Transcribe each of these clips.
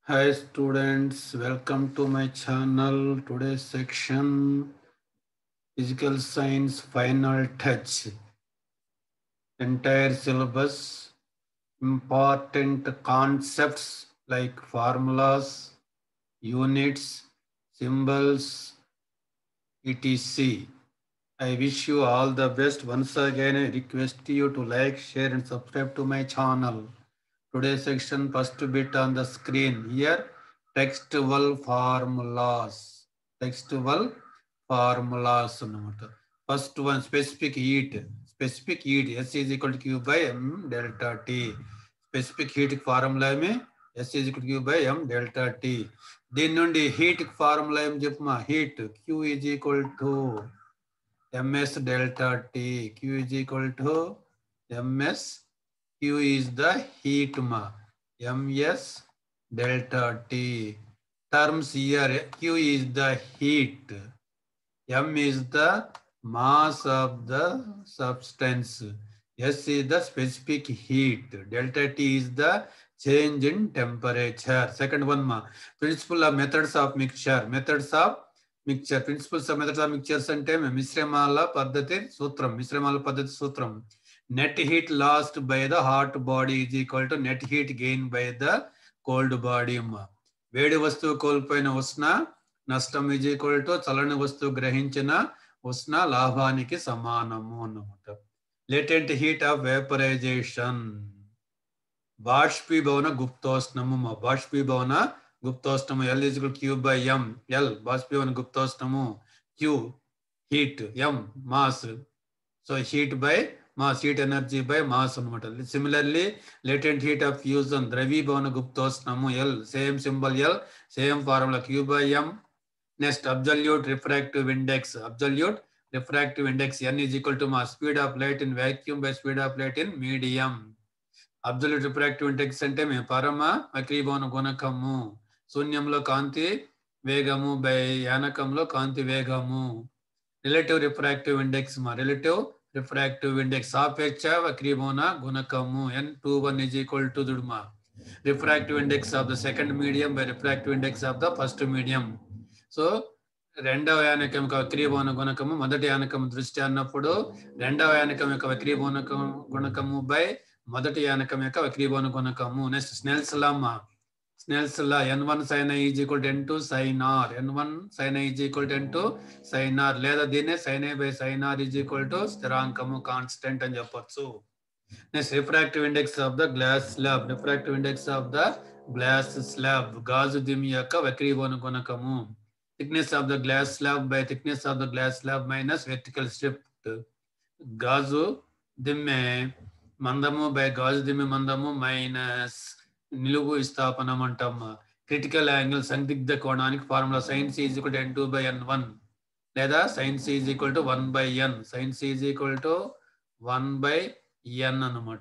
Hi students, welcome to my channel. Today's section Physical Science Final Touch. Entire syllabus, important concepts like formulas, units, symbols, etc. I wish you all the best. Once again, I request you to like, share, and subscribe to my channel. Today's section, first bit on the screen here, textual formulas. Textual formulas అన్నమాట first one specific heat specific heat S is equal to Q by M delta T specific heat formula ఏమి S is equal Q by M delta T దీని నుండి heat formula ఏం చెప్పమా heat Q is equal to MS delta T Q is equal to MS Q is the heat ma. MS delta T. Terms here, Q is the heat. M is the mass of the substance. S is the specific heat. Delta T is the change in temperature. Second one ma. Principle of methods of mixture. Methods of mixture. Principles of methods of mixtures అంటే మిశ్రమాల పద్ధతి సూత్రం మిశ్రమాల పద్ధతి సూత్రం net heat lost by the hot body is equal to net heat gained by the cold body అమ్మా వేడి వస్తువు కోల్పోయిన ఉష్ణ నష్టం ఈజ్ ఈక్వల్ టు చల్లని వస్తువు గ్రహించిన ఉష్ణ లాభానికి సమానము అన్నమాట లేటెంట్ హీట్ ఆఫ్ వేపరైజేషన్ బాష్పీభవన గుప్తోష్ణము అమ్మా. బాష్పీభవన గుప్తోష్ణము L is Q by M L బాష్పీభవన గుప్తోష్ణము Q heat M mass so heat by mass heat energy by mass అనమాట similarly latent heat of fusion ద్రవీభవన గుప్తోష్ణము L same symbol L same formula Q by M next absolute refractive index absolute refractive index N is equal to మా speed of light in vacuum by speed of light in medium absolute refractive index అంటే మేము పరమ వక్రీభవన గుణకము శూన్యంలో కాంతి వేగము by యానకంలో కాంతి వేగము రిలేటివ్ రిఫ్రాక్టివ్ ఇండెక్స్ మా రిలేటివ్ రిఫ్రాక్టివ్ ఇండెక్స్ సాపేక్ష వక్రీభవన గుణకము N two one is equal to దుడుమా refractive index of the second medium by refractive index of the first medium so రెండవ యానకం యొక్క వక్రీభవన గుణకము మొదటి యానకం దృష్టి అన్నప్పుడు రెండవ యానకం యొక్క వక్రీభవన గుణకము బై మొదటి యానకం యొక్క వక్రీభవన గుణకము నెక్స్ట్ స్నెల్స్ లామా Snell's law N one sine I is equal ten two sine R N one sine I is equal ten two sine R లేదా దీన్నే sine I by sine R is equal to స్థిరాంకము constant అని చెప్పొచ్చు next refractive index of the glass slab refractive index of the glass slab గాజు దిమి యొక్క వక్రీభవన గుణకము thickness of the glass slab by thickness of the glass slab minus vertical strip గాజు దిమ్మె మందము బై గాజు దిమ్మె మందము మైనస్ నిలువు స్థాపనం అంటాం క్రిటికల్ యాంగిల్ సందిగ్ధ కోణానికి formula sine C is equal to N two by N one లేదా sine C is equal to one by N sine C is equal to one by N అనమాట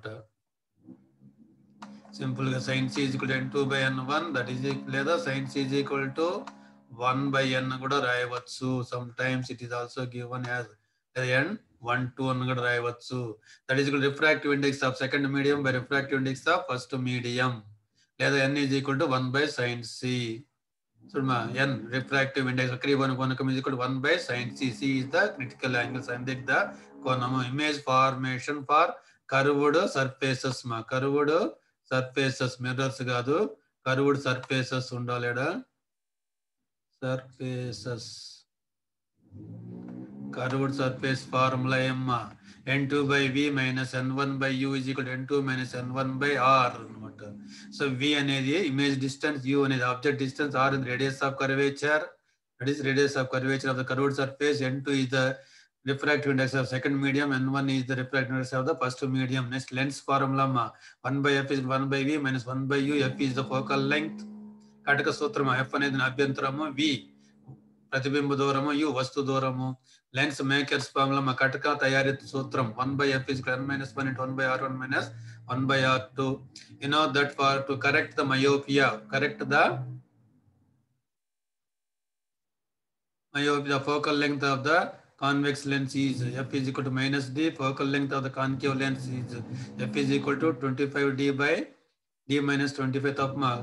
simple గా sine C is equal to N two by N one that is లేదా sine C is equal to one by N కూడా రాయవచ్చు sometimes it is also given as N one two అని కూడా రాయవచ్చు that is refractive index of second medium by refractive index of first medium లేదా N is equal to one by sine C చూడమా N refractive index వక్రీభవన కోణకం is equal one by sine C C is the critical angle సందిగ్ధ కోణము image formation for curved surfaces మా curved surfaces mirrors కాదు curved surfaces ఉండాలేడా surfaces curved surface formula m n2 by v minus n1 by u is equal to n2 minus n1 by r అనమాట so v అనేది image distance u అనేది object distance r is radius of curvature that is radius of curvature of the curved surface n2 is the refractive index of second medium n1 is the refractive index of the first medium next lens formula ma 1 by f is 1 by v minus 1 by u f is the focal length కటక సూత్రము f అనేది అభ్యంతరము v ప్రతిబింబ దూరము you వస్తు దూరము lens makers formula మా కటక తయారీ సూత్రం one by F is N minus one into one by R one minus one by R two you know that for to correct the myopia correct the myopia focal length of the convex lens is f is equal to minus d focal length of the concave lens is f is equal to 25d by d minus 25 తప్ప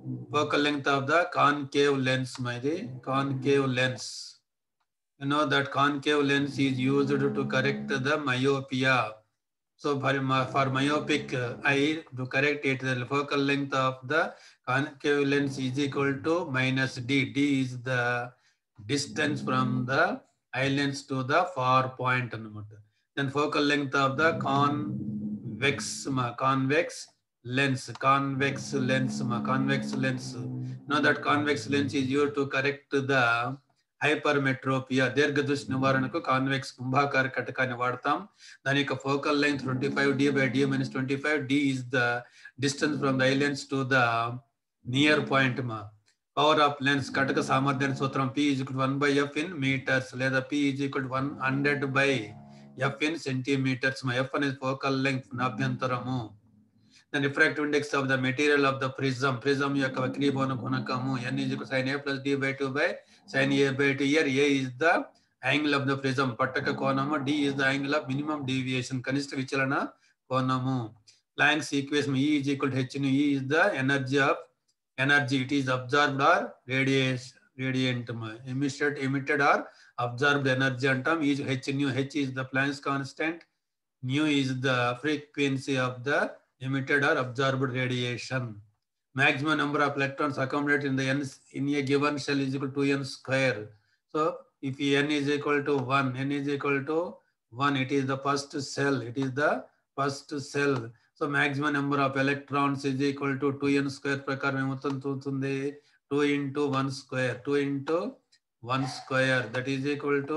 focal length of the concave lens maybe concave lens you know that concave lens is used to correct the myopia so for, my- for myopic uh, eye to correct it the focal length of the concave lens is equal to minus d d is the distance from the eye lens to the far point అన్నమాట then focal length of the convex మా convex lens convex lens మా convex lens know that convex lens is used to correct the hypermetropia దీర్ఘ దృష్టి నివారణకు convex కుంభాకార కటకాన్ని వాడతాం దాని యొక్క focal length twenty five D by D minus twenty five D is the distance from the eye lens to the near point మా power of lens కటక సామర్థ్యాన్ని సూత్రం P is one by F in metres లేదా P is equal one hundred by F in centimetres మా F అనేది focal length నాభ్యంతరము the refractive index of the material of the prism prism యొక్క వక్రీభవన గుణకము n is equal to sin a plus d by 2 by sin a by 2 here a is the angle of the prism పట్టక కోణము d is the angle of minimum deviation కనిష్ట విచలన కోణము Planck's equation E is equal to h nu E is the energy of energy it is absorbed or radiation radiant emitted emitted or absorbed energy అంటాం is h nu h is the Planck's constant nu is the frequency of the emitted or absorbed radiation. Maximum number of electrons accumulated in the n in a given cell is equal to n square. So if n is equal to 1, n is equal to 1, it is the first cell. It is the first cell. So maximum number of electrons is equal to 2n square ప్రకారం ఏమవుతుంది 2 into 1 square 2 into 1 square that is equal to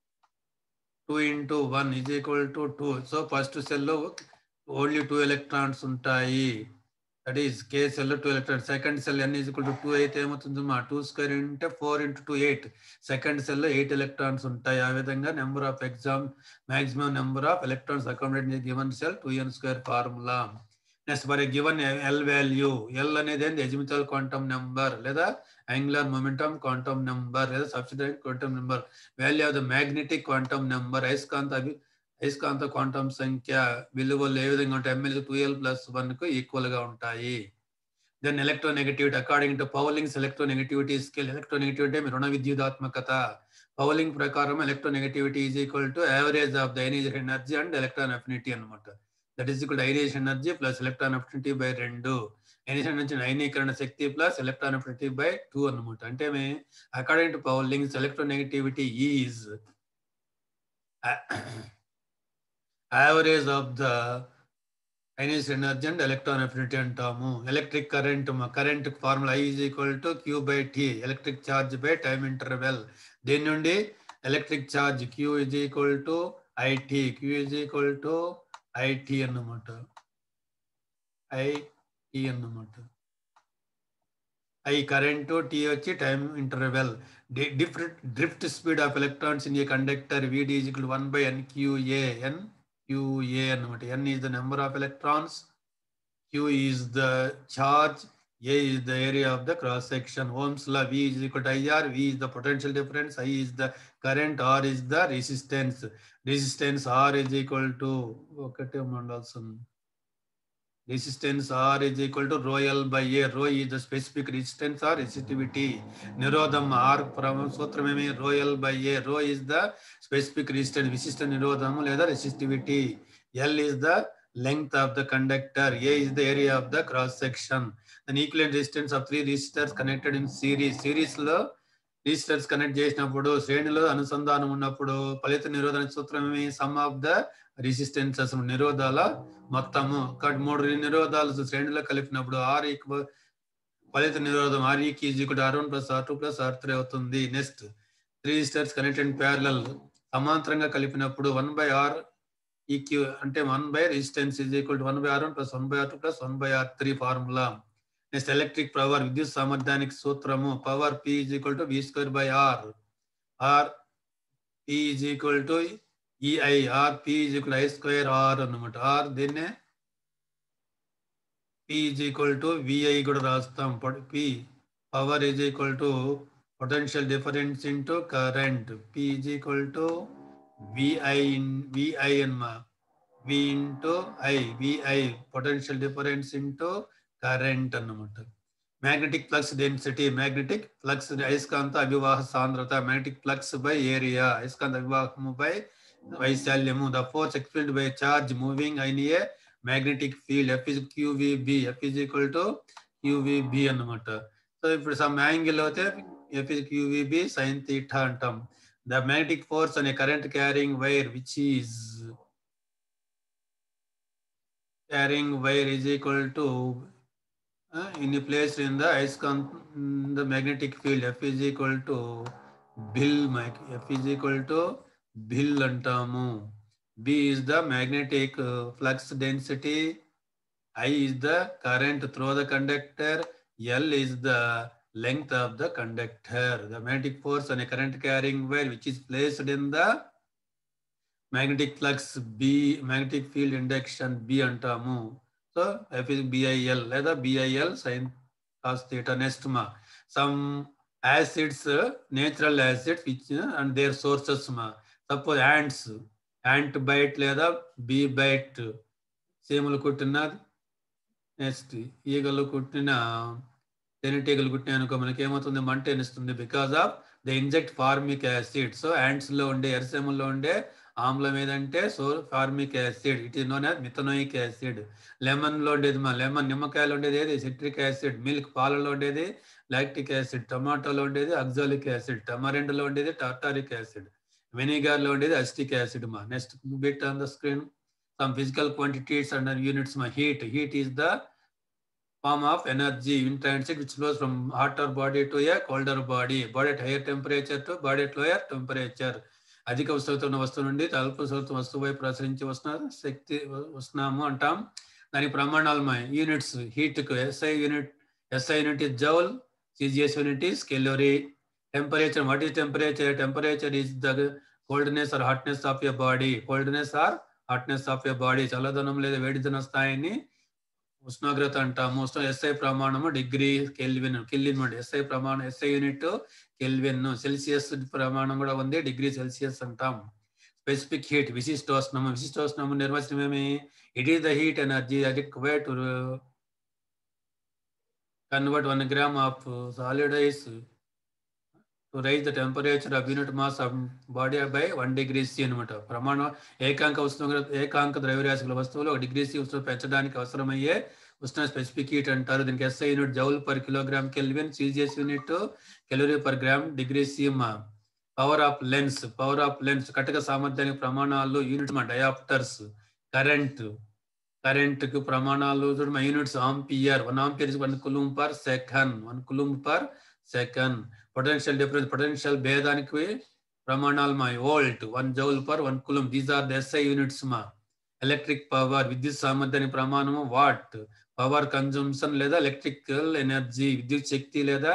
2 into 1 is equal to 2 so first cell లో only two electrons ఉంటాయి that is K shell two electrons second shell N is equal to two అయితే ఏమవుతుంది మా two square అంటే four into two eight second సెల్లో eight electrons ఉంటాయి ఆ విధంగా number of exam maximum number of electrons accommodate given shell two N square formula next మరి given L value L అనేది ఏంది ఎజిమితల్ క్వాంటమ్ నెంబర్ లేదా angular momentum quantum number లేదా subsidiary quantum number value of the magnetic quantum number అయస్కాంత అభి అయస్కాంత quantum సంఖ్య విలువలు ఏ విధంగా ఉంటాయి ML two L plus one కు ఈక్వల్ గా ఉంటాయి then electronegativity according to Pauling's electronegativity scale electronegativity అంటే రుణ విద్యుదాత్మకత పౌలింగ్ ప్రకారం electronegativity is equal to average of the energy energy and electron affinity అనమాట that is equal ionisation energy plus electron affinity by రెండు ఎనిషన్ నుంచి అయనీకరణ శక్తి plus electron affinity by two అనమాట అంటే according to Pauling's electronegativity is average of the ionisation energy and electron affinity అంటాము electric current current formula I is equal to Q by T electric charge by time interval దీని నుండి electric charge Q is equal to IT Q is equal to IT అన్నమాట IT అన్నమాట I current T వచ్చి time interval different drift speed of electrons in a conductor VD is equal one by N QA N QA అన్నమాట n is the number of electrons q is the charge a is the area of the cross section ohms law v is equal to ir v is the potential difference i is the current r is the resistance resistance r is equal to ఒకటే ఉండాల్సింది resistance r is equal to rho l by a rho is the specific resistance or resistivity నిరోధం r సూత్రం ఏమి rho l by a rho is the specific resistance విశిష్ట నిరోధము లేదా resistivity l is the length of the conductor a is the area of the cross section the equivalent resistance of three resistors connected in series series లో resistors connect చేసినప్పుడు శ్రేణిలో అనుసంధానం ఉన్నప్పుడు ఫలిత నిరోధన సూత్రం ఏమి సమ్ ఆఫ్ ద రెసిస్టెన్సెస్ నిరోధాల మొత్తము ఇక్కడ మూడు నిరోధాలు శ్రేణిలో కలిపినప్పుడు ఆర్ ఈక్వల్ ఫలిత నిరోధం ఆర్ ఈకి equal R one plus R two plus R three అవుతుంది next three resistors connected parallel సమాంతరంగా కలిపినప్పుడు వన్ బై ఆర్ ఈక్యూ అంటే one by resistance is equal to one by R one plus one by R two plus one by are three formula next electric power విద్యుత్ సామర్థ్యానికి సూత్రము power P is equal to V square by R R P is equal to EI R P is equal I square R అన్నమాట R దీన్నే P is equal to VI కూడా రాస్తాం P power is equal to potential difference into current P is equal to VI in VI అన్నమా V into I VI potential difference into current అన్నమాట magnetic flux density magnetic flux అయస్కాంత అభివాహ సాంద్రత magnetic flux by area అయస్కాంత అభివాహము by వైశాల్యము the force expelled by charge moving అయిన a magnetic field F is QVB F is equal to QVB అన్నమాట so ఇప్పుడు సమ్ యాంగిల్ అయితే F is QVB sine theta అంటాం ద మ్యాగ్నెటిక్ ఫోర్స్ అనే current carrying wire which is carrying wire is equal to uh, in a place in the Ayscon the magnetic field F is equal to Bill mag F is equal to Bill అంటాము B is the magnetic uh, flux density I is the current through the conductor L is the length of the conductor the magnetic force on a current carrying wire which is placed in the magnetic flux B magnetic field induction B అంటాము so F is BIL లేదా BIL sine cos theta next మా some acids natural acids which and their sources మా suppose ants ant bite లేదా bee bite సీములు కుట్టిన next ఈగలు కుట్టిన తేనెటీగలు కుట్టిన అనుకో మనకి ఏమవుతుంది మంట ఎనిస్తుంది because of the inject formic acid so ants లో ఉండే ఎరసెముల్లో ఉండే ఆమ్లం ఏదంటే so formic acid it is known as methanoic acid lemon లో ఉండేది మా లెమన్ నిమ్మకాయలో ఉండేది ఏది సిట్రిక్ యాసిడ్ మిల్క్ పాలలో ఉండేది లాక్టిక్ యాసిడ్ టమాటోలో ఉండేది అక్జాలిక్ యాసిడ్ టమారెండ్లో ఉండేది టార్టారిక్ యాసిడ్ వెనిగర్ లో ఉండేది అస్టిక్ యాసిడ్ మా next bit on the screen some physical quantities and units మా heat heat is the form of energy intrinsic which flows from hotter body to a colder body body at higher temperature to body at lower temperature అధిక ఉష్ణోగ్రత ఉన్న వస్తువు నుండి అల్ప ఉష్ణోగ్రత వస్తువు వైపు ప్రసరించి వస్తున్న శక్తి వస్తున్నాము అంటాం దాని ప్రమాణాలు మా యూనిట్స్ హీట్ కు SI unit SI unit is joule CGS unit is calorie temperature what is temperature temperature is the coldness or hotness of your body coldness or hotness of your body చల్లదనం లేదా వేడిదన స్థాయిని ఉష్ణోగ్రత అంటాము ఉష్ణ SI ప్రమాణము degree Kelvin Kelvin అంటే SI ప్రమాణం ఎస్ఐ యూనిట్ కెల్విన్ సెల్సియస్ ప్రమాణం కూడా ఉంది డిగ్రీ సెల్సియస్ అంటాం స్పెసిఫిక్ హీట్ విశిష్టోష్ణము విశిష్టోష్ణము నిర్వచనం ఏమి it is the heat energy adequate to convert one gram of solid ice to raise the temperature of unit mass of body by one degree C అనమాట ప్రమాణం ఏకాంక ఉష్ణోగ్రత ఏకాంక ద్రవ్యరాశిగల వస్తువులు ఒక డిగ్రీ సి ఉష్ణ పెంచడానికి అవసరమయ్యే ఉష్ణ స్పెసిఫిక్ హీట్ అంటారు దీనికి SI unit joule per kilogram kelvin CGS unit calorie per gram degree సీమ power of lens power of lens కటక సామర్థ్యానికి ప్రమాణాలు యూనిట్ మా డయాప్టర్స్ కరెంట్ కరెంట్ కు ప్రమాణాలు చూడమ units ampere one ampere one coulomb per second one coulomb per second potential difference potential భేదానికి ప్రమాణాలు మా volt one joule per one coulomb these are the SI units మా ఎలక్ట్రిక్ పవర్ విద్యుత్ సామర్థ్యానికి ప్రమాణము వాట్ పవర్ కన్జంప్షన్ లేదా electrical energy విద్యుత్ శక్తి లేదా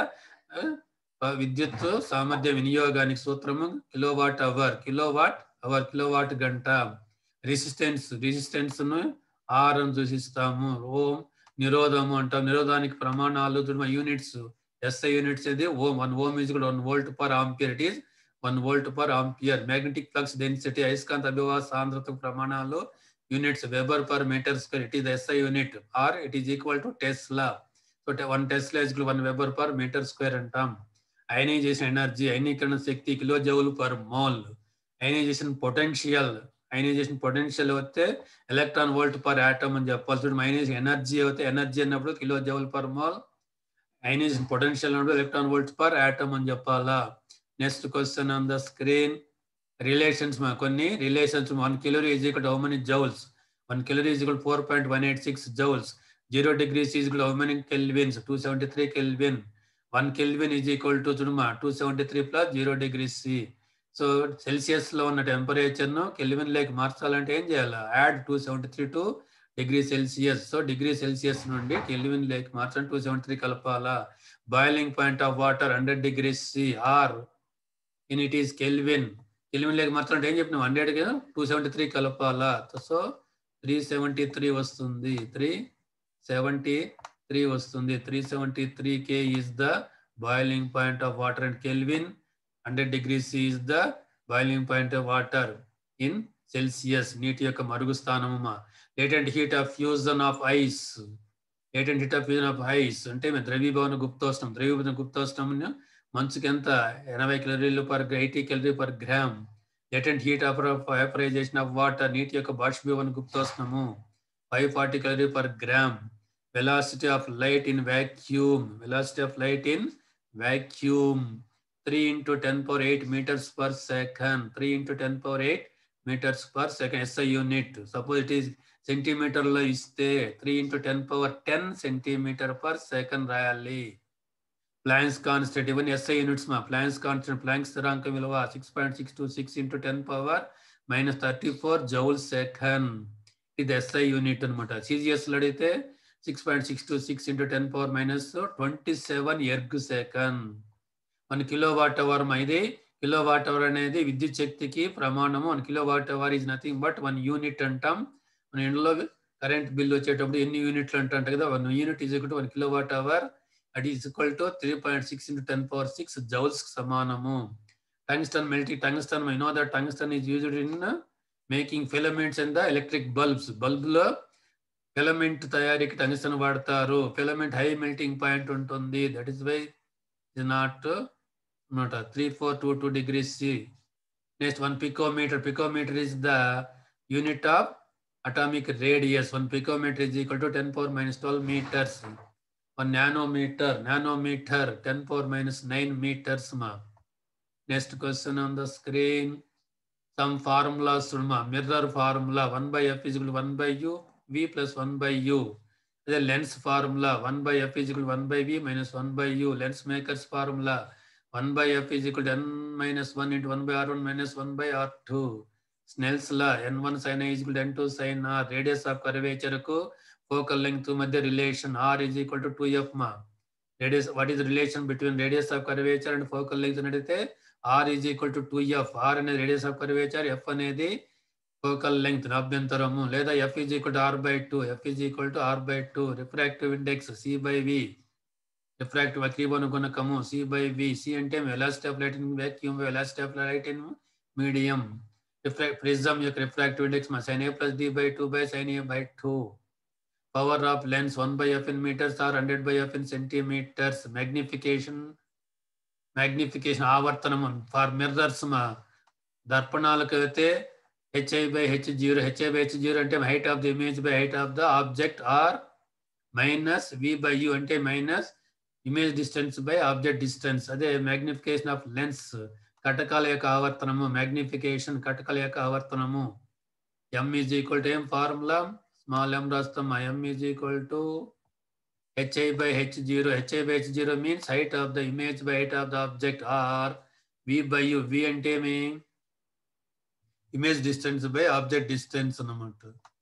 విద్యుత్ సామర్థ్య వినియోగానికి సూత్రము kilowatt hour kilowatt hour kilowatt గంట రెసిస్టెన్స్ రెసిస్టెన్స్ ను ఆర్ అని సూచిస్తాము ఓం నిరోధము అంటాం నిరోధానికి ప్రమాణాలు యూనిట్స్ ఎస్ఐ యూనిట్స్ ఇది ఓం వన్ ఓం ఈజ్ కూడా one volt per ampere it is one volt per ampere magnetic flux density అయస్కాంత అభివాహ సాంద్రత ప్రమాణాలు units weber per metre square it is SI unit or it is equal to tesla so one tesla is one weber per metre square అంటాం ionisation energy అయనీకరణ శక్తి kilojoule per mole ionisation potential ionisation potential అయితే electron volt per atom అని చెప్పాల్సి ఉంటుంది ionisation energy అయితే energy అన్నప్పుడు kilojoule per mole ionisation potential అన్నప్పుడు ఎలక్ట్రాన్ వోల్ట్స్ పర్ ఆటమ్ అని చెప్పాలా next question on the screen relations కొన్ని relations one calorie is equal how many joules one calorie is equal four point one eight six joules zero degrees is equal how many kelvins two seventy three kelvin one kelvin is equal to చూడమా two seventy three plus zero degrees C so Celsius లో ఉన్న temperature ను kelvin లేక్ మార్చాలంటే ఏం చేయాలి add two seventy three to degree Celsius so degree Celsius నుండి kelvin లేక్ మార్చండి టూ సెవెంటీ త్రీ కలపాలా boiling point of water hundred degrees C or in it is kelvin kelvin లేక మాత్రం ఏం చెప్పినాం హండ్రెడ్ టూ సెవెంటీ త్రీ కలపాలా so three seventy three వస్తుంది త్రీ సెవెంటీ త్రీ వస్తుంది three seventy three K is the boiling point of water and kelvin hundred degrees is the boiling point of water in Celsius నీటి యొక్క మరుగు స్థానము latent heat of fusion of ice latent heat of fusion of ice అంటే ద్రవీభవన గుప్తోష్ణం ద్రవీభవన గుప్తోష్ణం మంచుకి ఎంత ఎనభై కెలరీలు per eighty calorie per gram latent heat of vaporisation of water నీటి యొక్క బాష్పీభవన గుప్తోష్ణము five forty calorie per gram velocity of light in vacuum velocity of light in vacuum three into ten power eight metres per second three into ten power eight metres per second SI unit suppose it is సెంటీమీటర్లో ఇస్తే three into ten power ten centimetre per second రాయాలి Planck's constant ఇవన్నీ SI units మా Planck's constant Planck స్థిరాంకం విలువ six point six two six into ten power minus thirty four joule second ఇది SI unit అనమాట సిజిఎస్లో అడిగితే six point six two six into ten power minus twenty seven erg second one kilo watt hour ఇది kilo watt hour అనేది విద్యుత్ శక్తికి ప్రమాణము one kilo watt hour is nothing but one unit అంటాం మన ఇంట్లో కరెంట్ బిల్ వచ్చేటప్పుడు ఎన్ని యూనిట్లు అంటాం కదా one unit is equal to one kilo watt hour it is equal to three point six into ten power six joules సమానము tungsten melting tungsten I know that tungsten is used in making filaments and the electric bulbs బల్బ్లో filament తయారీకి tungsten వాడతారు filament high melting point ఉంటుంది that is why is not not a 3422 degrees C. Next one picometer. Picometer is the unit of atomic radius. One picometer is equal to 10 power minus 12 meters. One nanometer. Nanometer 10 power minus 9 meters. Ma. Next question on the screen. Some formulas. Ma. Mirror formula. 1 by F is equal to 1 by U. V plus 1 by U. The lens formula. 1 by F is equal to 1 by V minus 1 by U. Lens makers formula. 1 by f is equal to n minus 1 into 1 by r1 minus 1 by r2. Snell's law, n1 sin a is equal to n2 sin r. Radius of curvature ku focal length madhya relation r is equal to 2f ma. Radius, what is the relation between radius of curvature and focal length anadite r is equal to 2f. r అనేది radius of curvature, f అనేది focal length అభ్యంతరము లేదా f is equal to r by 2. f is equal to r by 2. Refractive index c by v. Refractive వక్రీభవన గుణకము C by V C అంటే velocity of light in vacuum velocity of light in medium refract prism యొక్క refractive index మా sine A plus D by two by sine A by two power of lens one by F in metres or hundred by F in centimetres magnification magnification ఆవర్తనము for mirrors మా దర్పణాలకు అయితే HI by H zero HI by H zero అంటే height of the image by height of the object or minus V by U అంటే minus image distance by object distance అదే magnification of lens కటకాల యొక్క ఆవర్తనము magnification కటకాల యొక్క ఆవర్తనము M is equal to ఏం ఫార్ములా స్మాల్ ఎం రాస్తాం M is equal to HI by H zero HI by H zero means height of the image by height of the object or V by U V అంటే మీ image distance by object distance అన్నమాట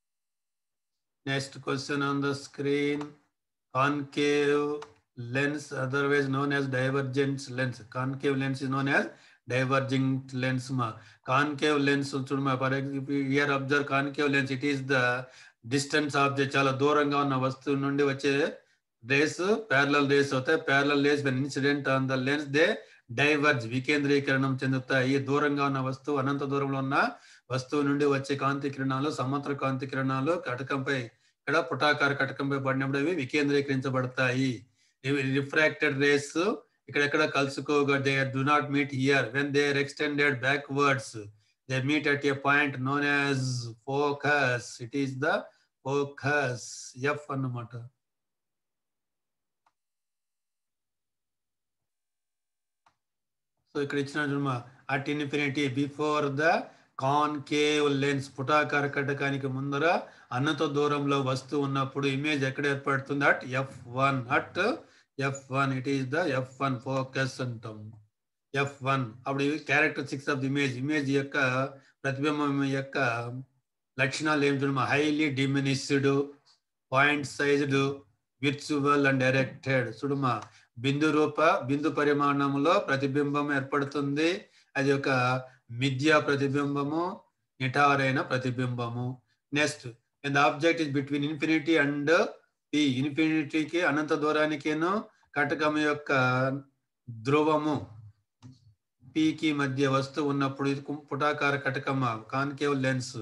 next question on the screen concave lens otherwise known as divergent lens concave lens is known as divergent lens ma concave lens చూడమా for example here observe concave lens it is the distance of the చాలా దూరంగా ఉన్న వస్తువు నుండి వచ్చే rays parallel rays అవుతాయి parallel rays when incident on the lens they diverge వికేంద్రీకరణం చెందుతాయి దూరంగా ఉన్న వస్తువు అనంత దూరంలో ఉన్న వస్తువు నుండి వచ్చే కాంతి కిరణాలు సమాంతర కాంతి కిరణాలు కటకంపై ఇక్కడ పుటాకార కటకంపై పడినప్పుడు అవి వికేంద్రీకరించబడతాయి రిఫ్రాక్టెడ్ రేస్ ఇక్కడెక్కడ కలుసుకోగా they do not meet here when they are extended backwards they meet at a point known as focus it is the focus F అన్నమాట సో ఇక్కడ ఇచ్చిన చూడమా at infinity before the concave lens పుటాకార కటకానికి ముందర అన్నత దూరంలో వస్తువు ఉన్నప్పుడు ఇమేజ్ ఎక్కడ ఏర్పడుతుంది at F one at F one it is the F one focus అంటాం ఎఫ్ వన్ అప్పుడు characteristics of the image image యొక్క ప్రతిబింబం యొక్క లక్షణాలు ఏం చూడమా highly diminished point sized virtual and erected చూడమా బిందు రూప బిందు పరిమాణంలో ప్రతిబింబం ఏర్పడుతుంది అది ఒక మిథ్యా ప్రతిబింబము నిటారైన ప్రతిబింబము next and object is between infinity and P ఇన్ఫినిటీకి అనంత దూరానికిను కటకం యొక్క ధ్రువము పికి మధ్య వస్తువు ఉన్నప్పుడు ఇది పుటాకార కటకమ కాన్కేవ్ లెన్స్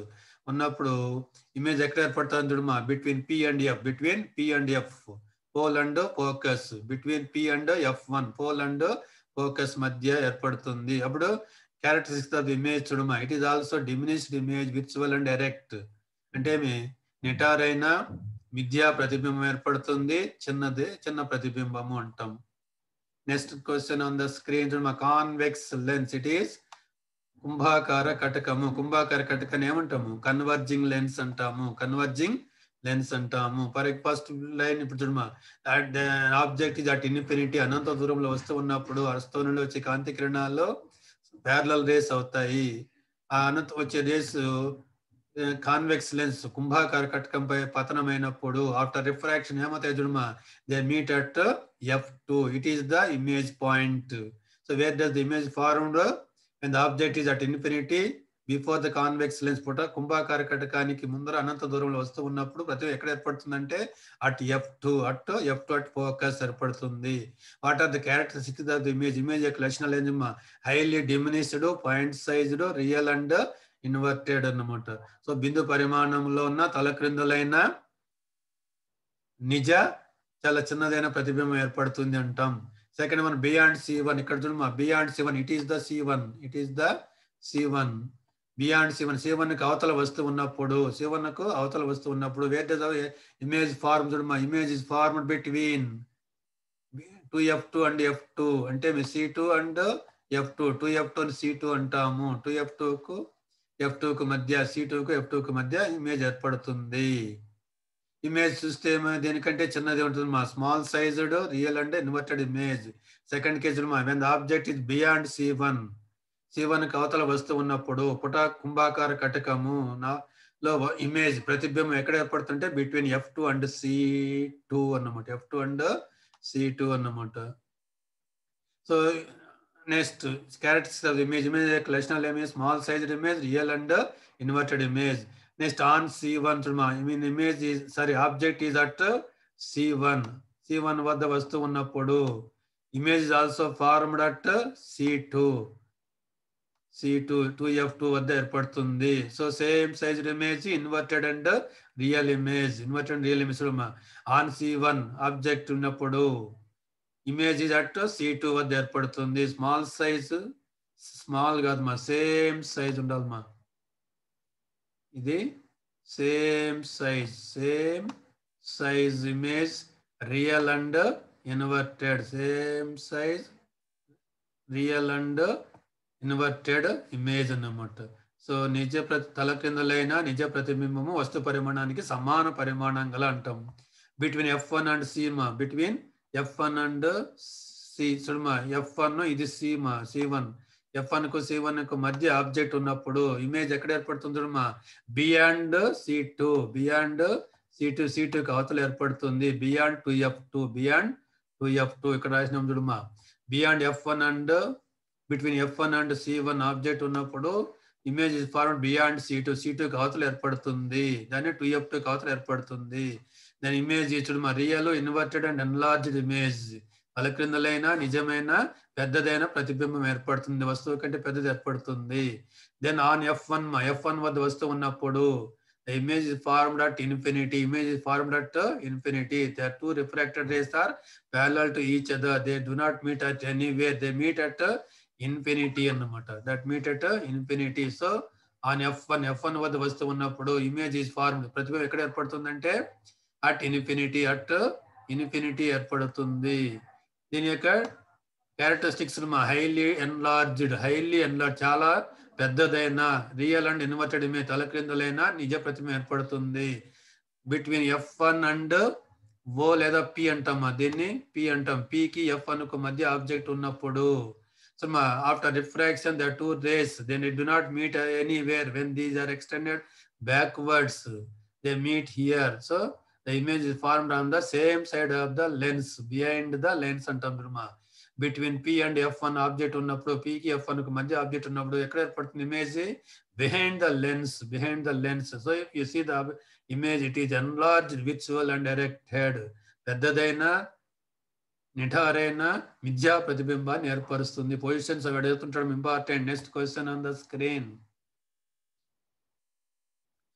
ఉన్నప్పుడు ఇమేజ్ ఎక్కడ ఏర్పడుతుంది చూడమా between P and F between P and F pole and focus between P and F one pole and focus మధ్య ఏర్పడుతుంది అప్పుడు క్యారెక్టరిస్టిక్స్ ఆఫ్ ఇమేజ్ చూడమా it is also diminished image virtual and direct అంటే మీ నిటారైన మిథ్యా ప్రతిబింబం ఏర్పడుతుంది చిన్నది చిన్న ప్రతిబింబము అంటాం next question on the screen చూడమా కాన్వెక్స్ లెన్స్ ఇట్ ఈస్ కుంభాకార కటకము కుంభాకార కటకని ఏమంటాము కన్వర్జింగ్ లెన్స్ అంటాము కన్వర్జింగ్ లెన్స్ అంటాము ఫర్ ఫస్ట్ లైన్ ఇప్పుడు చూడమా ఆబ్జెక్ట్ ఇస్ అట్ ఇన్ఫినిటీ అనంత దూరంలో వస్తూ ఉన్నప్పుడు వస్తూ నుండి వచ్చే కాంతి కిరణాల్లో ప్యారలల్ రేస్ అవుతాయి ఆ అనంత వచ్చే రేస్ కాన్వెక్స్ లెన్స్ కుంభాకార కటకంపై పతనమైనప్పుడు ఆఫ్టర్ రిఫ్రాక్షన్ ఏమవుతాయి చూడమా they meet at F two it is the image point so where does the image formed and the object is at infinity before the convex lens పుట కుంభాకార కటకానికి ముందర అనంత దూరంలో వస్తూ ఉన్నప్పుడు ప్రతి ఎక్కడ ఏర్పడుతుందంటే at F two at F two at focus ఏర్పడుతుంది what are the characteristics of the image image యొక్క లక్షణాలు ఏంటమ్మా highly diminished point sized real and inverted అన్నమాట సో బిందు పరిమాణంలో ఉన్న తలక్రిందులైన నిజ చాలా చిన్నదైన ప్రతిబింబం ఏర్పడుతుంది అంటాం second one beyond C one ఇక్కడ చూడమా beyond C one it is the C one it is the C one beyond C one C one కి అవతల వస్తూ ఉన్నప్పుడు సి వన్ కు అవతల వస్తూ ఉన్నప్పుడు వేర్ డస్ ఇమేజ్ ఫార్మ్ చూడమా image is formed between two F two and F two అంటే మీ C two and F two two F two C two అంటాము టూ ఎఫ్ టూ కు ఎఫ్ టూ కు మధ్య సి టూ కు F two కు మధ్య ఇమేజ్ ఏర్పడుతుంది ఇమేజ్ చూస్తే ఏమో దేనికంటే చిన్నది ఉంటుంది మా small sized real and inverted image second case మా when the object is beyond C one C one కి అవతల వస్తూ ఉన్నప్పుడు పుట కుంభాకార కటకము నా లో ఇమేజ్ ప్రతిబింబం ఎక్కడ ఏర్పడుతుంటే between F two and C two అన్నమాట F two and C two అన్నమాట so next characters of image image లక్షణాలు ఏమి small size image real and inverted image next on C one I mean image sorry object is at C one C one వద్ద వస్తూ ఉన్నప్పుడు image is also formed at C two C two two F two వద్ద ఏర్పడుతుంది so same size image inverted and real image inverted real image on C one object ఉన్నప్పుడు image is at C two వద్ద ఏర్పడుతుంది small size small కాదు మా same size ఉండాలి మా ఇది same size same size image real and inverted same size real and inverted image అన్నమాట so నిజ ప్రతి తల క్రిందలైన నిజ ప్రతిబింబము వస్తు పరిమాణానికి సమాన పరిమాణం గల అంటాం between F one and C మా between F one and C చూడమా ఎఫ్ వన్ ఇది సి మా సి వన్ ఎఫ్ వన్ కు సి వన్ కు మధ్య ఆబ్జెక్ట్ ఉన్నప్పుడు ఇమేజ్ ఎక్కడ ఏర్పడుతుంది చూడమా beyond C two beyond C two C two అవతల ఏర్పడుతుంది beyond two F two beyond two F two ఇక్కడ రాసినాం చూడమా beyond F one and between F one and C one object ఉన్నప్పుడు image is form beyond C two C two అవతల ఏర్పడుతుంది దాన్ని two F two అవతల ఏర్పడుతుంది దాని ఇమేజ్ చూడమా real inverted and enlarged image వాళ్ళ క్రిందలైన నిజమైన పెద్దదైన ప్రతిబింబం ఏర్పడుతుంది వస్తువు కంటే పెద్దది ఏర్పడుతుంది then on F one F one వద్ద వస్తువు ఉన్నప్పుడు the image is formed at infinity image is formed at uh, infinity the two refracted rays are parallel to each other they do not meet at anywhere they meet at uh, infinity అన్నమాట that meet at uh, infinity so on f1 f1 వద్ద వస్తువు ఉన్నప్పుడు image is formed ప్రతిబింబం ఎక్కడ ఏర్పడుతుందంటే at infinity at infinity ఏర్పడుతుంది దీని యొక్క characteristics highly enlarged highly enlarge చాలా పెద్దదైన రియల్ అండ్ ఇన్వర్టెడ్ ఇమేజ్ తలక్రిందులైన నిజ ప్రతిమ ఏర్పడుతుంది between F one and O లేదా పి అంటామా దీన్ని పి అంటాం పికి ఎఫ్ వన్ కు మధ్య ఆబ్జెక్ట్ ఉన్నప్పుడు so after refraction the two rays then it do not meet anywhere when these are extended backwards they meet here so the image is formed on the same side of the lens behind the lens అంటాం బ్రహ్మ between P and F one object ఉన్నప్పుడు పికి F one కు మధ్య object ఉన్నప్పుడు ఎక్కడ ఏర్పడుతుంది image behind the lens behind the lens so if you see the image it is enlarge విచువల్ అండ్ డైరెక్టెడ్ పెద్దదైన నిఠారైన మిథ్యా ప్రతిబింబాన్ని ఏర్పరుస్తుంది పొజిషన్స్ అవి అడుగుతుంటాడు important next question on the screen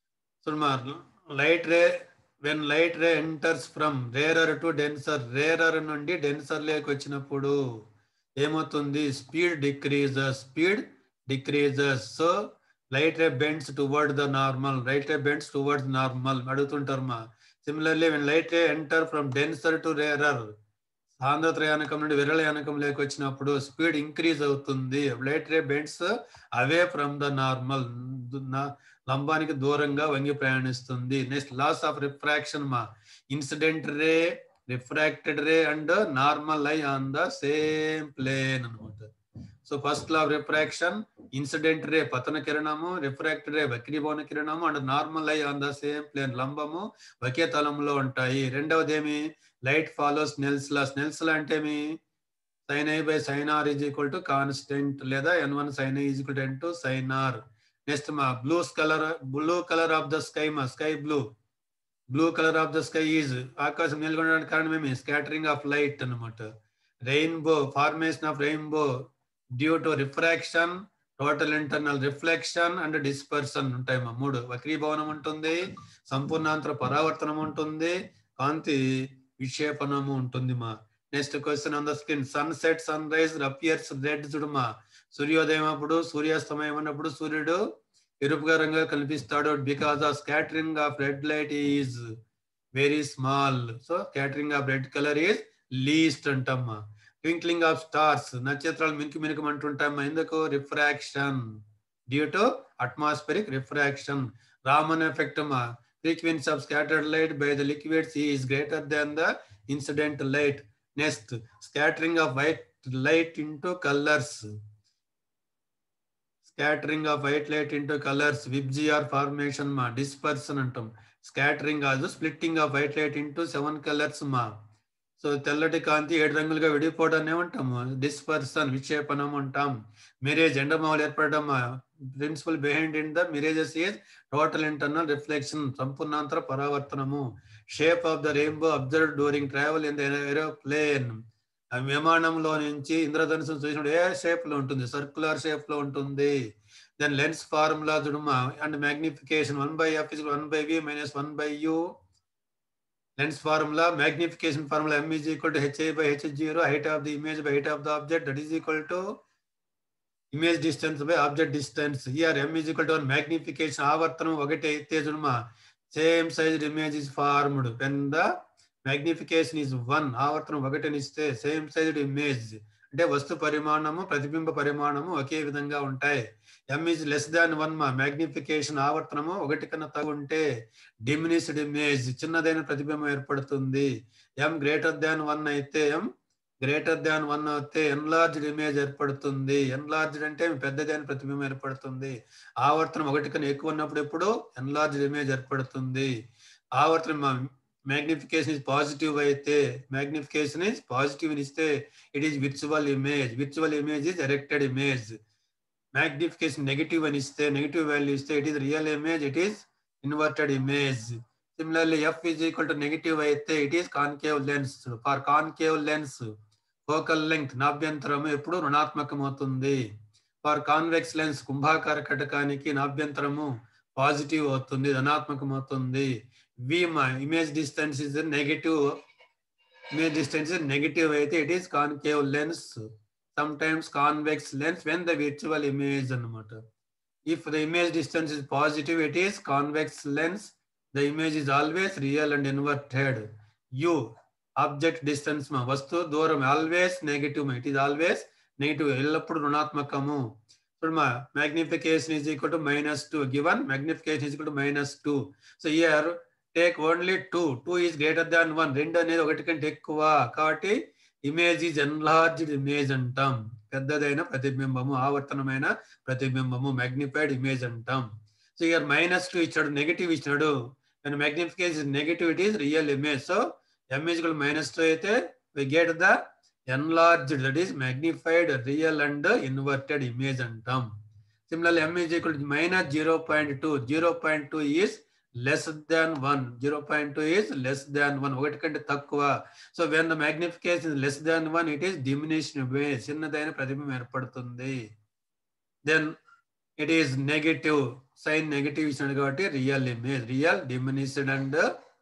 చూడమ్మా light ray when light ray enters from rarer to denser rarer నుండి డెన్సర్ లేకి వచ్చినప్పుడు ఏమవుతుంది speed decreases speed decreases so light ray bends toward the normal right ray bends towards normal అడుగుతుంటారు మా similarly when light ray enter from denser to rarer సాంద్రత యానకం నుండి విరళ యానకం లేక వచ్చినప్పుడు స్పీడ్ ఇంక్రీజ్ అవుతుంది light ray bends away from the normal లంబానికి దూరంగా వంగి ప్రయాణిస్తుంది నెక్స్ట్ లాస్ ఆఫ్ రిఫ్రాక్షన్ మా incident ray refracted ray and normal lie on the same plane అనమాట so first law of refraction incident ray పతన కిరణము refracted ray వక్రీభవన కిరణము and normal lie on the same plane లంబము ఒకే తలంలో ఉంటాయి రెండవది ఏమి light follows Snell's law Snell's law అంటే ఏమి sine I by sine R is equal to constant లేదా N one sine I is equal to N two sine R next మా blue colour blue colour of the sky మా sky blue blue colour of the sky is ఆకాశం నిల్గొనడానికి కారణం ఏమి scattering of light అనమాట rainbow formation of rainbow due to refraction total internal reflection and dispersion ఉంటాయి మా మూడు వక్రీభవనం ఉంటుంది సంపూర్ణాంతర పరావర్తనం ఉంటుంది కాంతి విక్షేపణము ఉంటుంది మా next question on the screen sunset sunrise appears red చూడమా సూర్యోదయం అప్పుడు సూర్యాస్తమయం అన్నప్పుడు సూర్యుడు ఎరుపుగా రంగుగా కనిపిస్తాడు because of scattering of red light is very small so scattering of red colour is least అంటమ్మా ట్వింక్లింగ్ ఆఫ్ స్టార్స్ నక్షత్రాలు మినుకు మినుకమంటుంటామా ఎందుకు refraction due to atmospheric refraction Raman effect అమ్మా frequency of scattered light by the liquids is greater than the incident light. Next, scattering of white light into colors. Scattering of white light into colors, VIBGR formation ma, dispersion అంటాం scattering కాదు splitting of white light into seven colours మా so తెల్లటి కాంతి ఏడు రంగులుగా విడిపోవడాన్ని ఏమంటాము డిస్పర్సన్ విక్షేపణం అంటాం mirage ఎండమావులు ఏర్పడడం principle behind in the mirages is total internal reflection సంపూర్ణాంతర పరావర్తనము shape of the rainbow observe during travel in the aeroplane విమానంలో నుంచి ఇంద్రధనుసు చూసినప్పుడు ఏ షేప్ లో ఉంటుంది సర్క్యులర్ షేప్ లో ఉంటుంది దెన్ లెన్స్ ఫార్ములా చూడమా and magnification one by F one by V minus one by U lens formula magnification formula m is equal to hi by h zero height of the image by height of the object that is equal to image distance by object distance here m is equal to one magnification ఆవర్తనం ఒకటి అయితే చూడమా same size image is formed when the magnification is one ఆవర్తనం ఒకటిని ఇస్తే same sized image అంటే వస్తు పరిమాణము ప్రతిబింబ పరిమాణము ఒకే విధంగా ఉంటాయి M is less than one మా మ్యాగ్నిఫికేషన్ ఆవర్తనము ఒకటి కన్నా తగ్గు ఉంటే డిమినిస్డ్ ఇమేజ్ చిన్నదైన ప్రతిబింబం ఏర్పడుతుంది ఎం గ్రేటర్ దాన్ వన్ అయితే ఎం గ్రేటర్ దాన్ వన్ అయితే ఎన్లార్జ్డ్ ఇమేజ్ ఏర్పడుతుంది ఎన్లార్జ్డ్ అంటే పెద్దదైన ప్రతిబింబం ఏర్పడుతుంది ఆవర్తనం ఒకటి కన్నా ఎక్కువ ఉన్నప్పుడు ఎప్పుడు ఎన్లార్జ్డ్ ఇమేజ్ ఏర్పడుతుంది ఆవర్తనం మ్యాగ్నిఫికేషన్ ఇస్ పాజిటివ్ అయితే మ్యాగ్నిఫికేషన్ ఇస్ పాజిటివ్ ఇస్తే it is virtual image virtual image is erected image magnification negative అని ఇస్తే నెగిటివ్ వాల్యూ ఇస్తే it is real image it is inverted image similarly F is equal to negative అయితే it is concave lens for concave lens focal length నాభ్యంతరం ఎప్పుడు రుణాత్మకం అవుతుంది for convex lens కుంభాకార కటకానికి నాభ్యంతరము positive అవుతుంది ధనాత్మకం అవుతుంది V image distance is negative image distance negative అయితే it is concave lens sometimes convex lens when the virtual image అనమాట if the image distance is positive it is convex lens the image is always real and inverted u object distance మా వస్తువు దూరం always negative it is always negative ఎల్లప్పుడు రుణాత్మకము ఇప్పుడు మా magnification is equal to minus 2 given magnification is equal to minus 2 so here take only 2 2 is greater than 1 రెండు అనేది ఒకటి కంటే ఎక్కువ కాబట్టి ఇమేజ్ ఈజ్ ఎన్లార్జ్డ్ ఇమేజ్ అంటాం పెద్దదైన ప్రతిబింబము ఆవర్తనమైన ప్రతిబింబము మ్యాగ్నిఫైడ్ ఇమేజ్ అంటాం సో ఇయర్ మైనస్ టూ ఇచ్చాడు నెగిటివ్ ఇచ్చినాడు and magnification negative it is real image so image కూడా మైనస్ టూ అయితే we get the enlarged that is magnified real and inverted image అంటాం similar image equal minus zero point two zero point two is less than one zero point two is less than one ఒకటి కంటే తక్కువ so when the magnification less than one it is diminished వే చిన్నదైన ప్రతిబింబం ఏర్పడుతుంది then it is negative sign negative ఇచ్చినాడు కాబట్టి real image real diminished and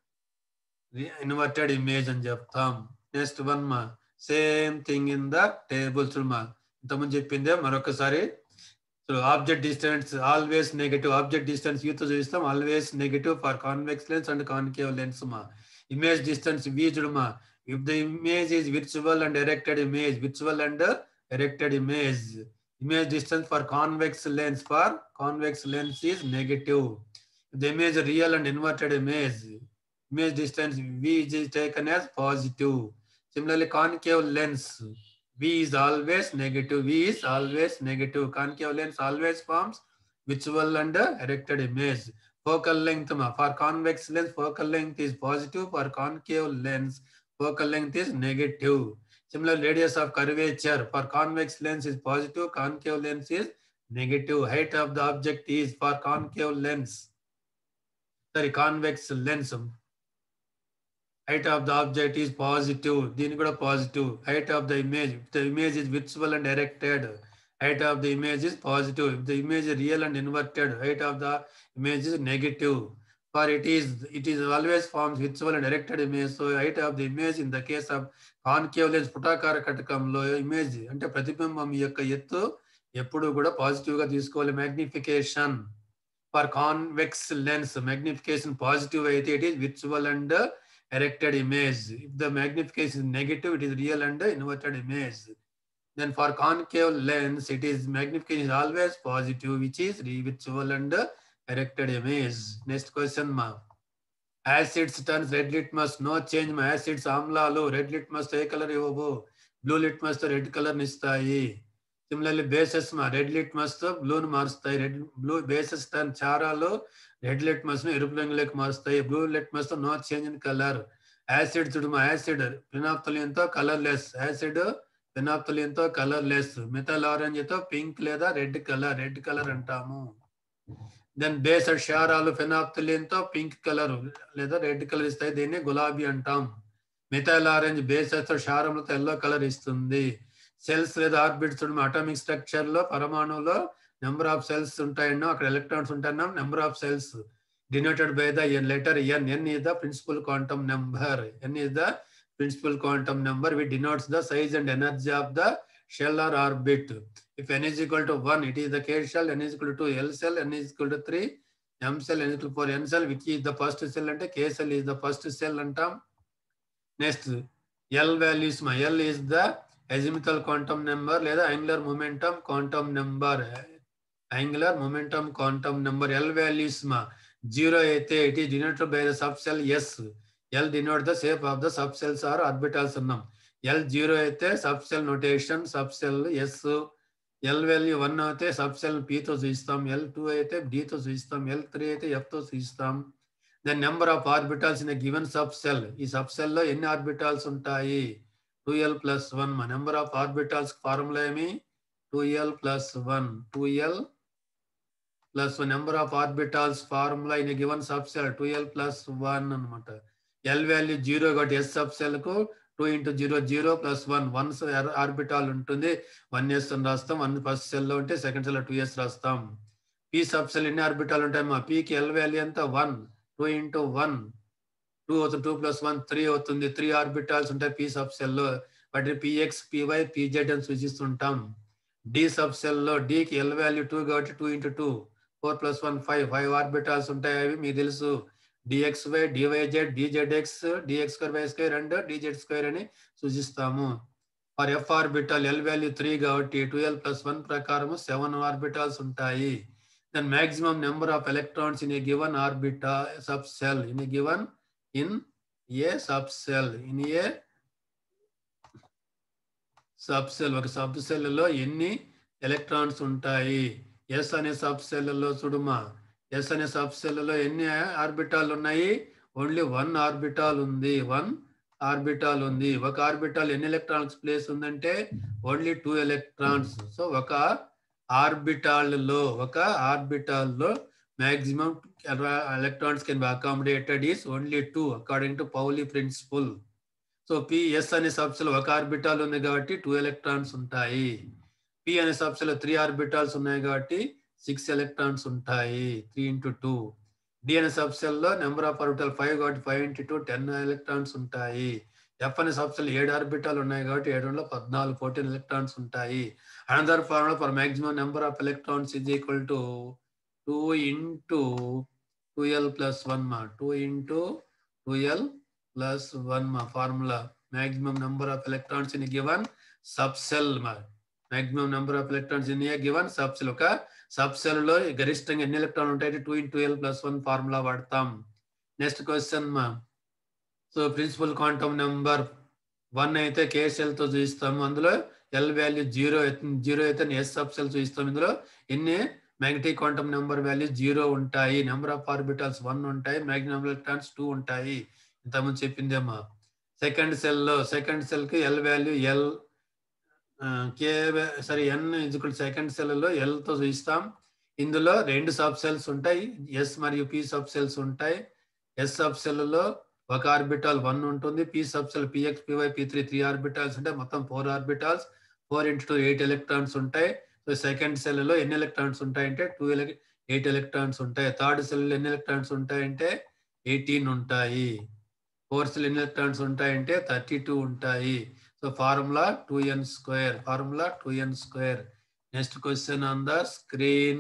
inverted image అని చెప్తాం నెక్స్ట్ వన్ మా same thing in the tables మా ఇంతకుముందు చెప్పిందే మరొకసారి so object distance always negative object distance యూత్ చూపిస్తాం always negative for convex lens and concave lens మా ఇమేజ్ డిస్టెన్స్ వి చూడమా if the image is virtual and erected image virtual and erected image image distance for convex lens for convex lens is negative. If the image is real and inverted image, image distance V is taken as positive. Similarly, concave lens, V is always negative. V is always negative. Concave lens always forms visual and erected image. Focal length, ma, for convex lens, focal length is positive. For concave lens, focal length is negative. Similar radius of curvature for convex lens is positive, concave lens is negative. Height of the object is for concave lens. Sorry, convex lens. Height of the object is positive. దీని కూడా positive. Height of the image. If the image is visible and erected, height of the image is positive. If the image is real and inverted, height of the image is negative. For it is it is always forms visible and erected image. So height of the image in the case of concave lens పుటాకార కటకంలో image అంటే ప్రతిబింబం యొక్క ఎత్తు ఎప్పుడు కూడా positive గా తీసుకోవాలి magnification for convex lens magnification positive అయితే it is virtual and erected image if the magnification negative it is real and inverted image then for concave lens it is magnification always positive which is virtual and erected image next question మా acids turns red litmus no change మా acids ఆమ్లాలు red litmus ఏ colour ఇవ్వవు blue litmus తో red colour ఇస్తాయి similarly bases మా red litmus తో బ్లూని మారుస్తాయి రెడ్ బ్లూ బేసెస్ టర్న్ చారాలు రెడ్ లిట్మస్ ను ఎరుపు రంగులోకి మారుస్తాయి బ్లూ లిట్మస్ తో no change in colour acid చూడమా యాసిడ్ ఫినాప్తలిన్ తో కలర్ లెస్ యాసిడ్ ఫినాప్తలిన్ తో కలర్ లెస్ మిథల్ ఆరెంజ్ తో పింక్ లేదా రెడ్ కలర్ రెడ్ కలర్ అంటాము దెన్ బేసడ్ క్షారాలు ఫెనాప్తలిన్ తో పింక్ కలర్ లేదా రెడ్ కలర్ ఇస్తాయి దీన్ని గులాబీ అంటాం మిథైల్ ఆరెంజ్ బేసెస్ క్షారములతో ఎల్లో కలర్ ఇస్తుంది సెల్స్ లేదా ఆర్బిట్స్ అటామిక్ స్ట్రక్చర్ లో పరమాణువులో నెంబర్ ఆఫ్ సెల్స్ ఉంటాయన్నో అక్కడ ఎలక్ట్రాన్స్ ఉంటాయన్నాం number of shells denoted by the letter N N is the principal quantum number n is the principal quantum number which denotes the size and energy of the shell or orbit if n is equal to 1 it is the k shell n is equal to l cell n is equal to 3 m cell n is equal to 4 n cell which is the first cell అంటే k cell is the first cell అంటాం next l values మా l is the azimuthal quantum number లేదా angular momentum quantum number angular momentum quantum number l values మా zero అయితే it is denoted by the subshell S L denote the shape of the subshells or orbitals అన్నాం L zero అయితే subshell notation subshell S L value one అయితే subshell పితో చూపిస్తాం L two అయితే డితో చూపిస్తాం L three అయితే F తో చూపిస్తాం then number of orbitals in given subshell ఈ సబ్ సెల్ లో ఎన్ని ఆర్బిటాల్స్ ఉంటాయి టూ ఎల్ ప్లస్ వన్ మా నెంబర్ ఆఫ్ ఆర్బిటాల్స్ ఫార్ములా ఏమి two L plus one two L plus number of orbitals formula in given subshell two L plus one అనమాట L value zero కాబట్టి S sub subshell కు two into zero zero plus one one orbital ఉంటుంది one S అని రాస్తాం one first shell లో ఉంటే second shell two S రాస్తాం P sub subshell ఎన్ని ఆర్బిటాల్ ఉంటాయి మా పీకి ఎల్ వాల్యూ ఎంత one two into one two అవుతుంది టూ ప్లస్ వన్ త్రీ అవుతుంది త్రీ ఆర్బిటాల్స్ ఉంటాయి పి సబ్ సెల్ లో వాటిని పిఎక్స్ పివై పిజెడ్ అని సూచిస్తుంటాం డి సబ్ సెల్ లో డికి ఎల్ వాల్యూ టూ కాబట్టి two into two four plus one five five orbitals ఉంటాయి అవి మీకు తెలుసు d x y d y z d z x d x square y square and d z square అని సూచిస్తాము for f orbital l value three కాబట్టి ట్వెల్వ్ ప్లస్ వన్ ప్రకారం seven orbitals ఉంటాయి then maximum number of electrons in a given orbital subshell in a given in a subshell in a shell ఒక sub cell లో ఎన్ని electrons ఉంటాయి yes అనే sub సెల్లో చూడుమా yes అనే sub సెల్లో ఎన్ని ఆర్బిటాల్ ఉన్నాయి ఓన్లీ వన్ ఆర్బిటాల్ ఉంది వన్ ఆర్బిటాల్ ఉంది ఒక ఆర్బిటాల్ ఎన్ని ఎలక్ట్రాన్స్ ప్లేస్ ఉందంటే ఓన్లీ టూ ఎలక్ట్రాన్స్ సో ఒక ఆర్బిటాల్ లో ఒక ఆర్బిటాల్ లో maximum electrons can be accommodated is only two according to Pauli principle so p s అనే సబ్సెల్ ఒక ఆర్బిటాల్ ఉంది కాబట్టి టూ ఎలక్ట్రాన్స్ ఉంటాయి పి అనే సబ్సెల్ త్రీ ఆర్బిటాల్స్ ఉన్నాయి కాబట్టి సిక్స్ ఎలక్ట్రాన్స్ ఉంటాయి three into two d n sub సెల్లో నెంబర్ ఆఫ్ ఆర్బిటల్ ఫైవ్ కాబట్టి five into two ten electrons ఉంటాయి ఎఫ్ అనే సబ్ సెల్ ఏడు ఆర్బిటాలు ఉన్నాయి కాబట్టి ఏడులో పద్నాలుగు ఫోర్టీన్ ఎలక్ట్రాన్స్ ఉంటాయి another formula for maximum number of electrons is equal to two into two L plus one మా two into two L plus one మా formula maximum number of electrons in given sub shell మా maximum number of electrons in a given sub shell ఒక sub cell లో గరిష్టంగా ఎన్ని electron ఉంటాయి two into l plus one formula వాడతాం next question మా so principal quantum number one అయితే K shell తో చూపిస్తాము అందులో ఎల్ వాల్యూ జీరో జీరో అయితే ఎస్ సబ్ సెల్ చూపిస్తాం ఇందులో ఎన్ని magnetic quantum number value zero ఉంటాయి నెంబర్ ఆఫ్ ఆర్బిటల్స్ వన్ ఉంటాయి మ్యాగ్నెటిక్ ఎలక్ట్రాన్స్ టూ ఉంటాయి ఇంతకుముందు చెప్పిందేమా సెకండ్ సెల్ లో సెకండ్ సెల్ కి ఎల్ వాల్యూ ఎల్ కే సరే ఎన్ ఇజుకల్ సెకండ్ సెల్ లో ఎల్ తో చూపిస్తాం ఇందులో రెండు సబ్ సెల్స్ ఉంటాయి ఎస్ మరియు పి సబ్ సెల్స్ ఉంటాయి ఎస్ సబ్ సెల్ లో ఒక ఆర్బిటాల్ వన్ ఉంటుంది p sub shell p x p y p three three orbitals ఉంటాయి మొత్తం four orbitals four into two eight electrons ఉంటాయి సో సెకండ్ సెల్ లో ఎన్ని ఎలక్ట్రాన్స్ ఉంటాయంటే టూ ఎయిట్ ఎలక్ట్రాన్స్ ఉంటాయి థర్డ్ సెల్ ఎన్ని ఎలక్ట్రాన్స్ ఉంటాయంటే ఎయిటీన్ ఉంటాయి ఫోర్త్ సెల్ ఎన్ని ఎలక్ట్రాన్స్ ఉంటాయంటే థర్టీ టూ ఉంటాయి so formula two N square formula two N square next question on the screen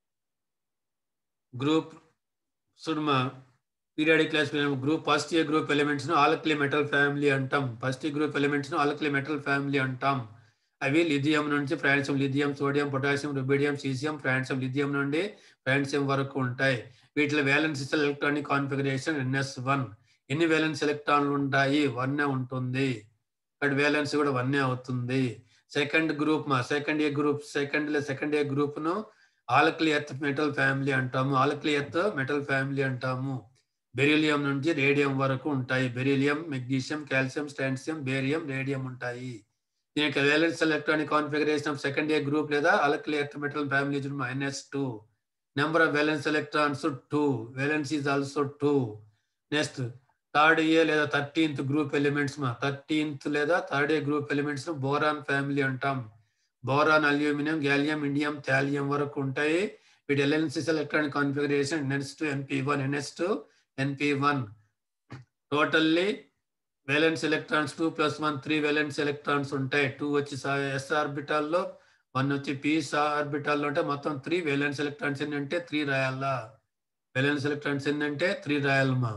group సుడ్మా periodic class group first year group elements ను alkali metal family అంటాం first group elements ను alkali metal family అంటాం అవి lithium నుంచి francium lithium sodium potassium rubidium caesium francium lithium నుండి francium వరకు ఉంటాయి వీటిలో valence electronic configuration n s one ఎన్ని వ్యాలెన్స్ ఎలక్ట్రాన్లు ఉంటాయి వన్నే ఉంటుంది ఇక్కడ వ్యాలెన్స్ కూడా వన్నే అవుతుంది సెకండ్ గ్రూప్ మా second A group second second A group ను ఆల్కలీ ఎర్త్ మెటల్ ఫ్యామిలీ అంటాము ఆల్కలీ ఎర్త్ మెటల్ ఫ్యామిలీ అంటాము బెరీలియం నుంచి రేడియం వరకు ఉంటాయి beryllium magnesium calcium strontium barium radium ఉంటాయి దీని యొక్క valence electronic configuration of second A group లేదా alkali earth metal family minus two number of valence electrons two valence is also two next third A లేదా thirteenth group elements మా thirteenth లేదా third A group elements boron family అంటాం boron aluminium gallium indium thallium వరకు ఉంటాయి వీటి ఎల్ఎన్సిస్ electronic configuration n s two n p one n s two n p one totally valence electrons two plus one three valence electrons ఉంటాయి two వచ్చి s ఆర్బిటాల్లో one వచ్చి పీస్ ఆర్బిటాల్లో ఉంటే మొత్తం త్రీ వేలెన్స్ ఎలక్ట్రాన్స్ ఎన్ని అంటే త్రీ రాయాలా వేలెన్స్ ఎలక్ట్రాన్స్ ఎన్ని అంటే త్రీ రాయాలమ్మా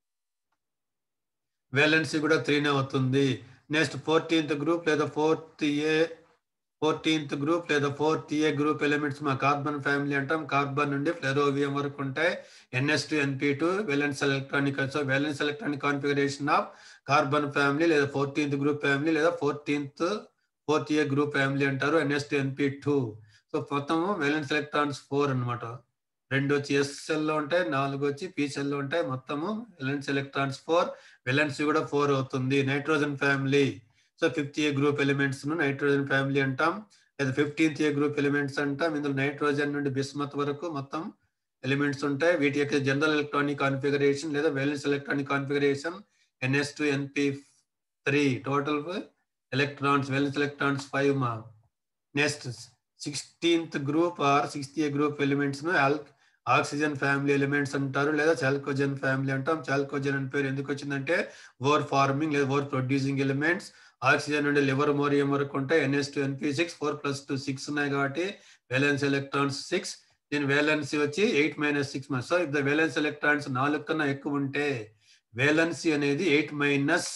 వేలెన్సీ కూడా త్రీనే అవుతుంది నెక్స్ట్ ఫోర్టీన్త్ గ్రూప్ లేదా ఫోర్త్ ఏ ఫోర్టీన్త్ గ్రూప్ లేదా ఫోర్త్ ఏ గ్రూప్ ఎలిమెంట్స్ మా కార్బన్ ఫ్యామిలీ అంటాం కార్బన్ నుండి ఫ్లెరోవియం వరకు ఉంటాయి n s two n p two valence electronic so valence electronic configuration of carbon family లేదా ఫోర్టీన్త్ గ్రూప్ ఫ్యామిలీ లేదా fourteenth fourth A group family అంటారు n s two n p two so మొత్తము valence electrons four అనమాట రెండు వచ్చి ఎస్ సెల్ లో ఉంటాయి నాలుగు వచ్చి పి సెల్ లో ఉంటాయి మొత్తము వెలెన్స్ ఎలక్ట్రాన్స్ ఫోర్ వెలెన్స్ కూడా ఫోర్ అవుతుంది nitrogen family so fifth A group elements ను నైట్రోజన్ ఫ్యామిలీ అంటాం లేదా ఫిఫ్టీన్త్ ఏ గ్రూప్ ఎలిమెంట్స్ అంటాం ఇందులో నైట్రోజన్ నుండి బిస్మత్ వరకు మొత్తం ఎలిమెంట్స్ ఉంటాయి వీటి యొక్క జనరల్ ఎలక్ట్రానిక్ కాన్ఫిగరేషన్ లేదా valence electronic configuration n s two n p three total electrons valence electrons five మా next sixteenth group or sixth A group elements ను ఆక్సిజన్ ఫ్యామిలీ ఎలిమెంట్స్ అంటారు లేదా చాల్కోజన్ ఫ్యామిలీ అంటాం చాల్కోజన్ అని పేరు ఎందుకు వచ్చిందంటే ఓర్ ఫార్మింగ్ లేదా ఓర్ ప్రొడ్యూసింగ్ ఎలిమెంట్స్ ఆక్సిజన్ నుండి లివర్ మోరియం వరకు ఉంటాయి n s two n p six four plus two six ఉన్నాయి కాబట్టి వేలెన్స్ ఎలక్ట్రాన్స్ సిక్స్ దీని వేలెన్సీ వచ్చి eight minus six so if the valence electrons నాలుగు కన్నా ఎక్కువ ఉంటే వేలెన్సీ అనేది ఎయిట్ మైనస్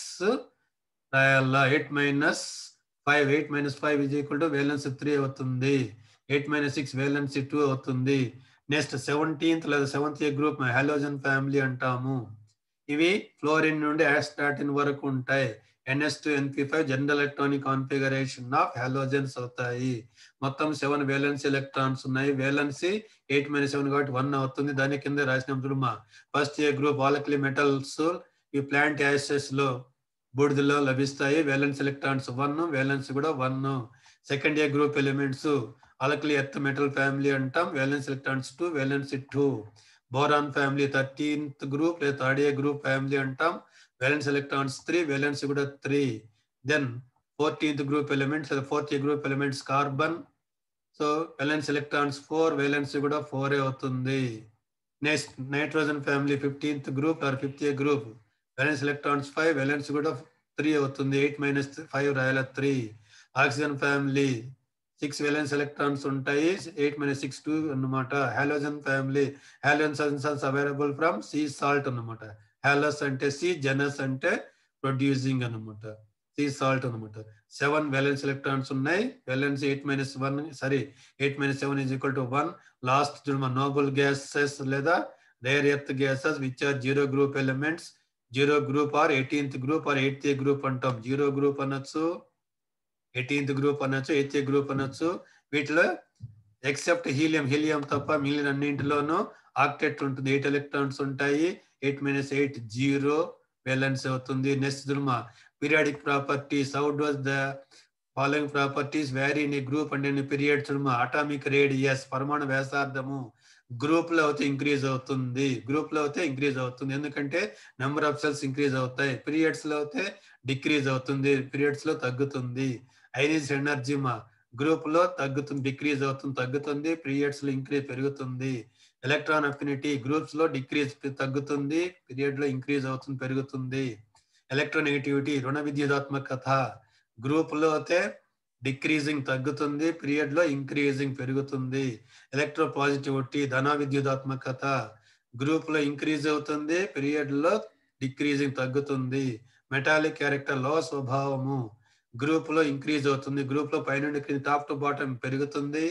రాయాలా eight minus five eight minus five is equal to valency three అవుతుంది eight minus six valency two అవుతుంది నెక్స్ట్ సెవెంటీన్త్ లేదా seventh A group halogen family అంటాము ఇవి ఫ్లోరిన్ నుండి యాస్టాటిన్ వరకు ఉంటాయి n s two n p five general electronic configuration of halogens అవుతాయి మొత్తం సెవెన్ వేలెన్స్ ఎలక్ట్రాన్స్ ఉన్నాయి వేలెన్సీ ఎయిట్ మైనస్ సెవెన్ కాబట్టి వన్ అవుతుంది దాని కింద రాసిన చూడమా first A group alkali metals ఈ ప్లాంట్ యాసెస్ లో బూడిదలో లభిస్తాయి వేలెన్స్ ఎలక్ట్రాన్స్ వన్ వేలెన్స్ కూడా one second A group elements alkali earth metal family అంటాం valence electrons two valence two boron family thirteenth group లేదా థర్డ్ ఏ గ్రూప్ ఫ్యామిలీ అంటాం valence electrons three valence కూడా three then fourteenth group elements లేదా fourth A group elements carbon so valence electrons four valence కూడా four అవుతుంది next nitrogen family fifteenth group or fifth group valence electrons five valence కూడా three అవుతుంది eight minus five రాయాల three oxygen family six valence electrons ఉంటాయి eight minus six two అన్నమాట halogen family halogens available from see salt అన్నమాట హాలస్ అంటే sea జనస్ అంటే ప్రొడ్యూసింగ్ అన్నమాట సీ సాల్ట్ అన్నమాట సెవెన్ వెలెన్స్ ఎలక్ట్రాన్స్ ఉన్నాయి valence eight minus one sorry eight minus seven is equal to one last చూడమా నోబుల్ గ్యాసెస్ లేదా rare earth gases which are zero group elements zero group or eighteenth group or eighth group అంటాం zero group అనొచ్చు eighteenth group అనొచ్చు eighth group అనొచ్చు వీటిలో except helium helium తప్ప మిగిలిన అన్నింటిలోనూ ఆక్టెట్ ఉంటుంది ఎయిట్ ఎలక్ట్రాన్స్ ఉంటాయి eight minus eight zero balance అవుతుంది నెక్స్ట్ దుర్మ periodic properties how does the following properties vary in group and in period దుర్మ అటామిక్ రేడియస్ పరమాణు వ్యాసార్థము గ్రూప్ లో అయితే ఇంక్రీజ్ అవుతుంది గ్రూప్ లో అయితే ఇంక్రీజ్ అవుతుంది ఎందుకంటే నెంబర్ ఆఫ్ సెల్స్ ఇంక్రీజ్ అవుతాయి పీరియడ్స్ లో అయితే డిక్రీజ్ అవుతుంది పీరియడ్స్ లో తగ్గుతుంది ఐనిస్ ఎనర్జీ మా గ్రూప్ లో తగ్గుతుంది డిక్రీజ్ అవుతుంది తగ్గుతుంది పీరియడ్స్ లో ఇంక్రీజ్ పెరుగుతుంది ఎలక్ట్రాన్ అఫినిటీ గ్రూప్స్ లో డిక్రీజ్ తగ్గుతుంది పీరియడ్ లో ఇంక్రీజ్ అవుతుంది పెరుగుతుంది ఎలక్ట్రోనెగటివిటీ రుణ విద్యుదాత్మకత గ్రూప్ లో అయితే డిక్రీజింగ్ తగ్గుతుంది పీరియడ్ లో ఇంక్రీజింగ్ పెరుగుతుంది ఎలక్ట్రో పాజిటివిటీ ధన విద్యుదాత్మకత గ్రూప్ లో ఇంక్రీజ్ అవుతుంది పీరియడ్ లో డిక్రీజింగ్ తగ్గుతుంది మెటాలిక్ క్యారెక్టర్ లో స్వభావము గ్రూప్ లో ఇంక్రీజ్ అవుతుంది గ్రూప్ లో పైనుండి కింద టాప్ టు బాటం పెరుగుతుంది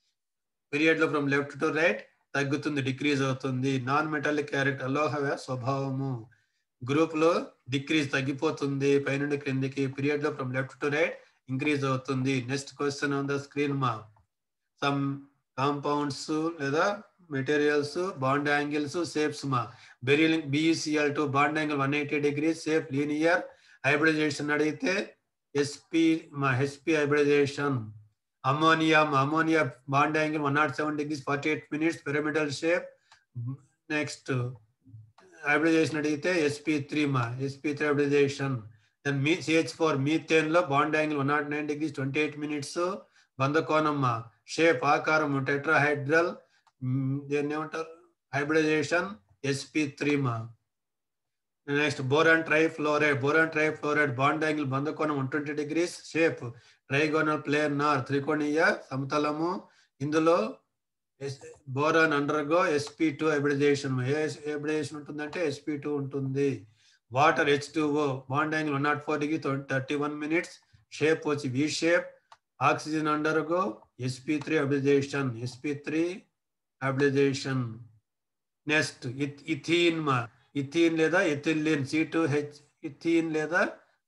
పీరియడ్ లో ఫ్రమ్ లెఫ్ట్ టు రైట్ తగ్గుతుంది డిక్రీజ్ అవుతుంది నాన్ మెటాలిక్ క్యారెక్టర్ అలోహ స్వభావము గ్రూప్ లో డిక్రీజ్ తగ్గిపోతుంది పైనుండి క్రిందికి పీరియడ్ లో from left to right increase అవుతుంది next question on the screen మా సమ్ కాంపౌండ్స్ లేదా మెటీరియల్స్ బాండ్ యాంగిల్స్ షేప్స్ మా beryllium B E C L two bond angle one eighty degrees shape linear hybridization అడిగితే ఎస్పి మా హెచ్పి hybridization ammonia ammonia bond angle one not seven degrees forty eight minutes pyramidal shape next hybridization అడిగితే s p three మా s p three hybridization then మీ C H four methane లో bond angle one not nine degrees twenty eight minutes బంధకోణం shape ఆకారం tetrahedral దీన్ని ఏమంటారు hybridization SP three మా next boron trifluoride boron trifluoride bond angle బంధకోణం one twenty degrees shape trigonal plane నార్ త్రికోణీయ సమతలము ఇందులో boron undergo s p two hybridization ఏ హైబ్రిడైజేషన్ ఉంటుందంటే ఎస్పీ టూ ఉంటుంది water H two O bond angle one nought four degree thirty one minutes shape వచ్చి V shape oxygen undergo SP three hybridization SP three hybridization next ethene మా ethene లేదా ethylene C two H ethene లేదా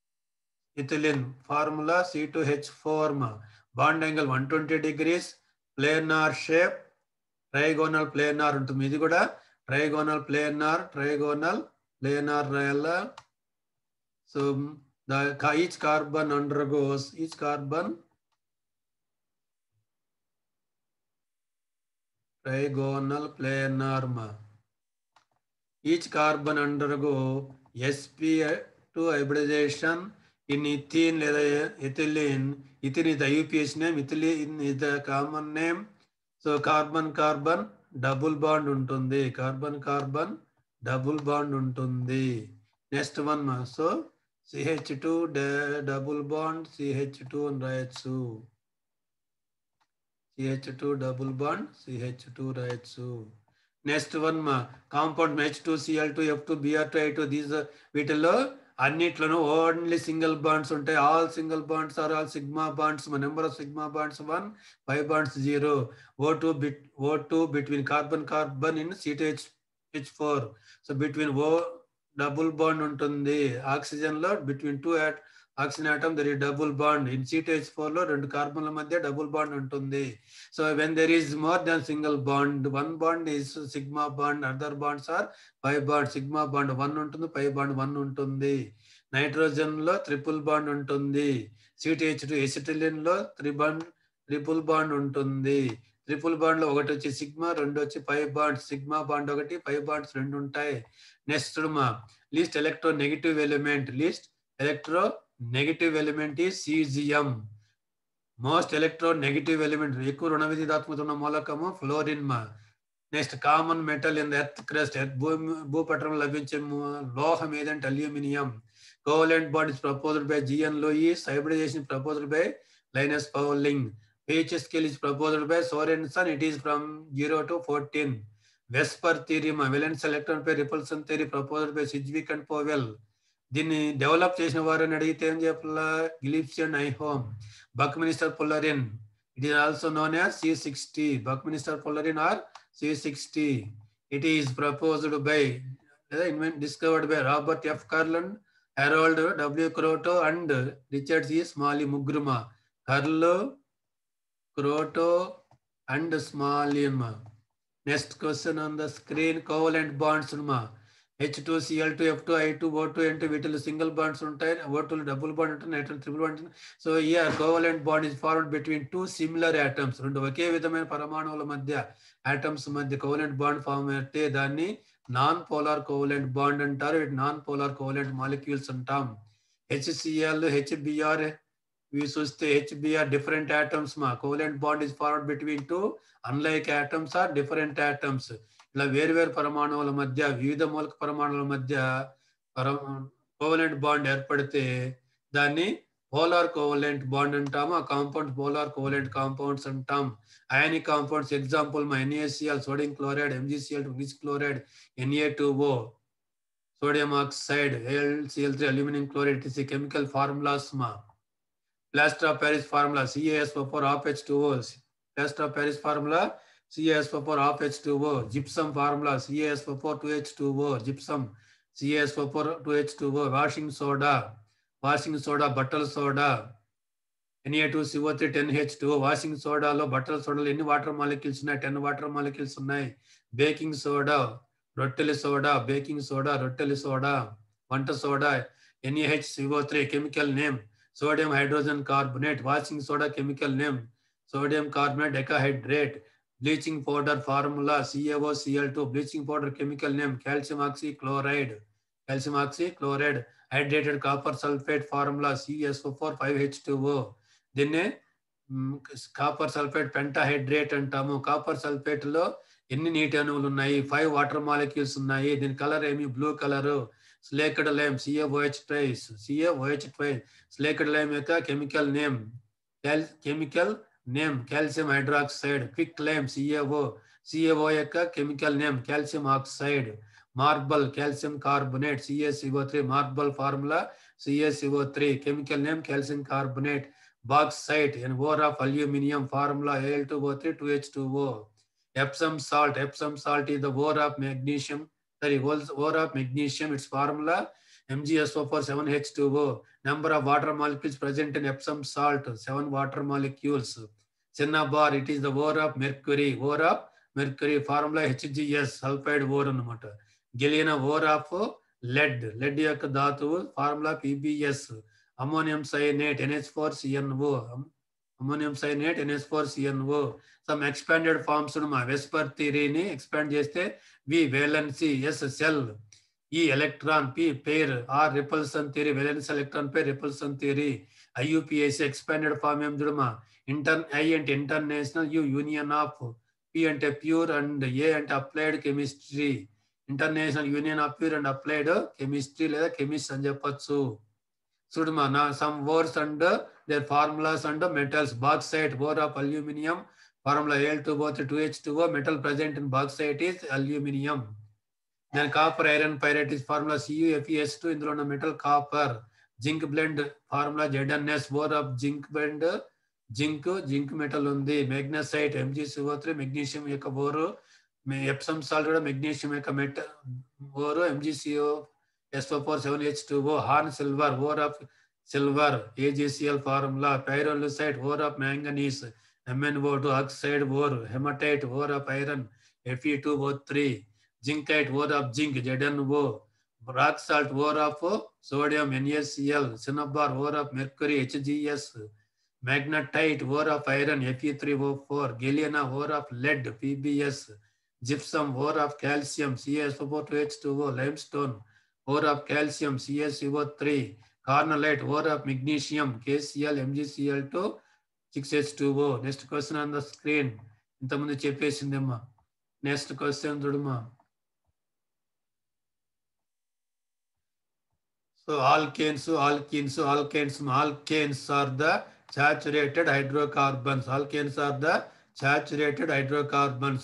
ethylene formula C two H four మా bond angle one twenty degrees planar shape trigonal planar ఉంటుంది ఇది కూడా trigonal planar trigonal planar రాయాల so the each carbon undergoes each carbon trigonal planar మా each carbon undergo sp2 hybridization in ethene లేదా ethylene ethene is the IUPAC name ethylene is the common name so carbon carbon double bond ఉంటుంది carbon carbon double bond ఉంటుంది next one so C H two double bond C H two అని రాయొచ్చు C H two double bond C H two రాయొచ్చు next one మా compound H two C L two F two B R two I two these వీటిల్లో అన్నిట్లోనూ only single bonds ఉంటాయి all single bonds are all sigma bonds మా number of sigma bonds one pi bonds zero oh two bit O two between carbon carbon in C two H H four so between O double bond ఉంటుంది oxygen లో between two at oxygen atom there is double bond in C two H four లో రెండు కార్బన్ల మధ్య double bond ఉంటుంది so when there is more than single bond one bond is sigma bond other bonds are pi bond sigma bond one ఉంటుంది pi bond one ఉంటుంది nitrogen లో triple bond ఉంటుంది C two H two acetylene లో triple bond triple bond ఉంటుంది triple bond లో ఒకటి వచ్చి sigma రెండు వచ్చి ఫైవ్ బాండ్స్ సిగ్మా బాండ్ ఒకటి ఫైవ్ బాండ్స్ రెండు ఉంటాయి నెక్స్ట్ మా least electronegative element least electronegative element ఈ caesium most electronegative element ఎక్కువ రుణ విధిదాత్మక ఉన్న మూలకము ఫ్లోరిన్ మా next common metal in the earth crust earth భూమి భూపటం లభించే ము- లోహం ఏదంటే aluminium covalent bond is proposed by GN Lewis hybridization proposed by Linus Pauling P H scale is proposed by Sorensen it is from zero to fourteen VSEPR theory valence electron pair repulsion theory proposed by Sidgwick and Powell దీన్ని develop చేసిన వారిని అడిగితే ఏం చెప్పాలా గిలిప్సియన్ ఐహోమ్ buckminsterfullerene it is also known as C sixty buckminsterfullerene or C sixty it is proposed by లేదా invent discovered by Robert F Curl Harold W క్రోటో and Richard C Smalley ముగ్గురుమా Curl Kroto and స్మాలిమా next question on the screen covalent bonds మా H two C L two F two I two O two అంటే వీటిలో single bonds ఉంటాయి O two double bond ఉంటుంది nitrogen triple bond ఉంటుంది so ear covalent bond is formed between two similar atoms రెండు ఒకే విధమైన పరమాణువుల మధ్య ఆటమ్స్ మధ్య కోవలెంట్ బాండ్ ఫామ్ అయితే దాన్ని నాన్ పోలార్ కోవలెంట్ బాండ్ అంటారు ఇటు నాన్ పోలార్ కోవలెంట్ మాలిక్యూల్స్ అంటాం హెచ్సిఎల్ హెచ్బిఆర్ ఇవి చూస్తే హెచ్బిఆర్ డిఫరెంట్ ఆటమ్స్ మా covalent bond is formed between two unlike atoms are different atoms ఇలా వేరువేరు పరమాణువుల మధ్య వివిధ మూలక పరమాణువుల మధ్య కోవలెంట్ బాండ్ ఏర్పడితే దాన్ని పోలార్ కోవలెంట్ బాండ్ అంటాము ఆ కాంపౌండ్ పోలార్ కోవలెంట్ కాంపౌండ్స్ అంటాం అయానిక్ కాంపౌండ్స్ ఎగ్జాంపుల్ మా ఎన్ఏసిఎల్ సోడియం క్లోరైడ్ ఎంజిసిఎల్ ఇంగ్లీష్ chloride N A two O sodium oxide L C L three aluminium chloride is chemical formulas మా plaster of Paris formula C A S O four of H two O plaster of Paris formula CaSO4 half H2O, gypsum formula CaSO4 2H2O, gypsum CaSO4 2H2O, washing soda, washing soda, బట్టల soda Na2CO3 10H2O, washing సోడాలో బట్టల సోడాలో ఎన్ని water molecules ఉన్నాయి ten water molecules ఉన్నాయి baking soda రొట్టెల soda baking soda రొట్టెల soda వంట soda NaHCO3 chemical name sodium hydrogen carbonate washing soda chemical name sodium carbonate decahydrate bleaching powder formula C A O C L two bleaching powder chemical name calcium oxychloride calcium oxychloride hydrated copper sulphate formula C S O four five H two O దీన్నే copper sulphate పెంటాహైడ్రేట్ అంటాము copper sulphate లో ఎన్ని నీటి అణువులు ఉన్నాయి five water molecules ఉన్నాయి దీని colour ఏమి blue colour slaked lime C A O H twice C A O H twice slaked lime యొక్క chemical name chemical name calcium hydroxide quick lime C A O C A O యొక్క chemical name calcium oxide marble calcium carbonate C S C O three marble formula C S C O three chemical name calcium carbonate bauxite and ore of aluminium formula A L two O three two H two O Epsom salt Epsom salt is the ore of magnesium sorry ore of magnesium its formula MgSO4 7H2O number of water molecules present in Epsom salt seven water molecules cinnabar it is the ore of mercury ore of mercury formula HGS sulfide ore అన్నమాట galena ore of lead lead యొక్క ధాతువు formula P B S ammonium cyanate N H four C N O ammonium cyanate N H four C N O some expanded forms మా VSEPR థియరీని expand చేస్తే V valency S shell E electron P pair R repulsion theory valence electron pair repulsion theory IUPAC expanded form ఏం చూడమా inter I అంటే international U union of P అంటే pure and A అంటే applied chemistry international union of pure and applied chemistry లేదా chemist అని చెప్పొచ్చు చూడమా నా some words and their formulas and metals bauxite ore of aluminium formula A L two both two H two metal present in bauxite is aluminium దాని copper iron pyrite is formula C U F E S two ఇందులో ఉన్న metal copper zinc blende formula Z N S ore of zinc blende zinc zinc metal ఉంది magnesite M G C O three magnesium యొక్క ore Epsom salt కూడా magnesium యొక్క మెట ఓరు M G C O S O four seven H two O horn silver ore of silver A G C L formula pyrolusite ore of manganese MnO2 oxide ore, hematite ore of iron, Fe2O3, zincite ore of zinc, ZnO, rock salt ore of sodium, NaCl, cinnabar ore of mercury, HGS, magnetite ore of iron, Fe3O4, galena ore of lead, PbS, gypsum ore of calcium, CaSO4 limestone ore of calcium, CaSO3, carnallite ore of magnesium, KCl, MgCl2, six H two O next question on the screen ఇంతకుముందు చెప్పేసిందమ్మా next question చూడమ్మా so alkanes alkenes alkanes alkanes are the saturated hydrocarbons alkanes are the saturated hydrocarbons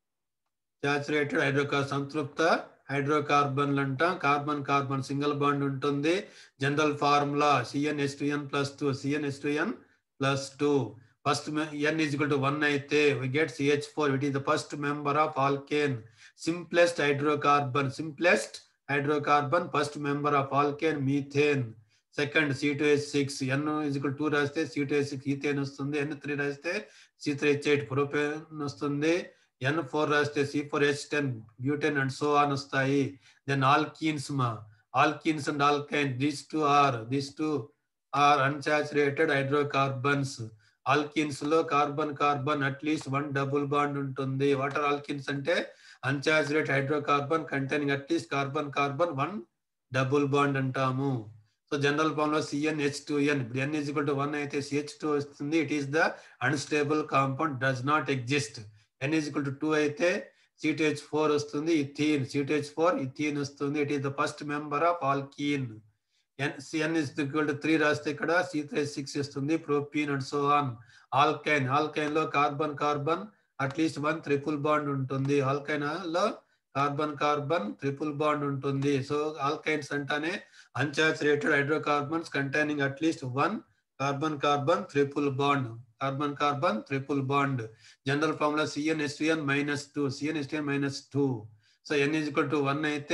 saturated hydrocarbons సంతృప్త హైడ్రోకార్బన్లు అంటాం carbon carbon single bond ఉంటుంది general formula C N S two N plus two C N S two N plus two first N is equal to one అయితే we get C H four it is the first member of alkane simplest hydrocarbon simplest hydrocarbon first member of alkane methane second C two H six N is equal two రాస్తే C two H six ethane వస్తుంది N three రాస్తే C three H eight propane వస్తుంది N four రాస్తే C four H ten butane and so on వస్తాయి then alkenes మా alkenes and alkyne these two are these two are unsaturated hydrocarbons alkenes లో carbon carbon at least one double bond ఉంటుంది what are alkenes అంటే unsaturated hydrocarbon containing at least carbon carbon one double bond అంటాము so general form లో C N H two N ఇప్పుడు N equal to one అయితే C H two వస్తుంది it is the unstable compound does not exist N equal to two అయితే C two H four వస్తుంది ethene C two H four ethene వస్తుంది it is the first member of alkene N C N is equal to three రాస్తే ఇక్కడ C three six వస్తుంది propene and so on alkyne alkyne లో carbon carbon at least one triple bond ఉంటుంది alkyne లో carbon carbon triple bond ఉంటుంది so alkynes అంటానే unsaturated hydrocarbons containing at least one carbon carbon triple bond carbon carbon triple bond general formula C N S T N minus two C N S T N minus two so N is equal to one అయితే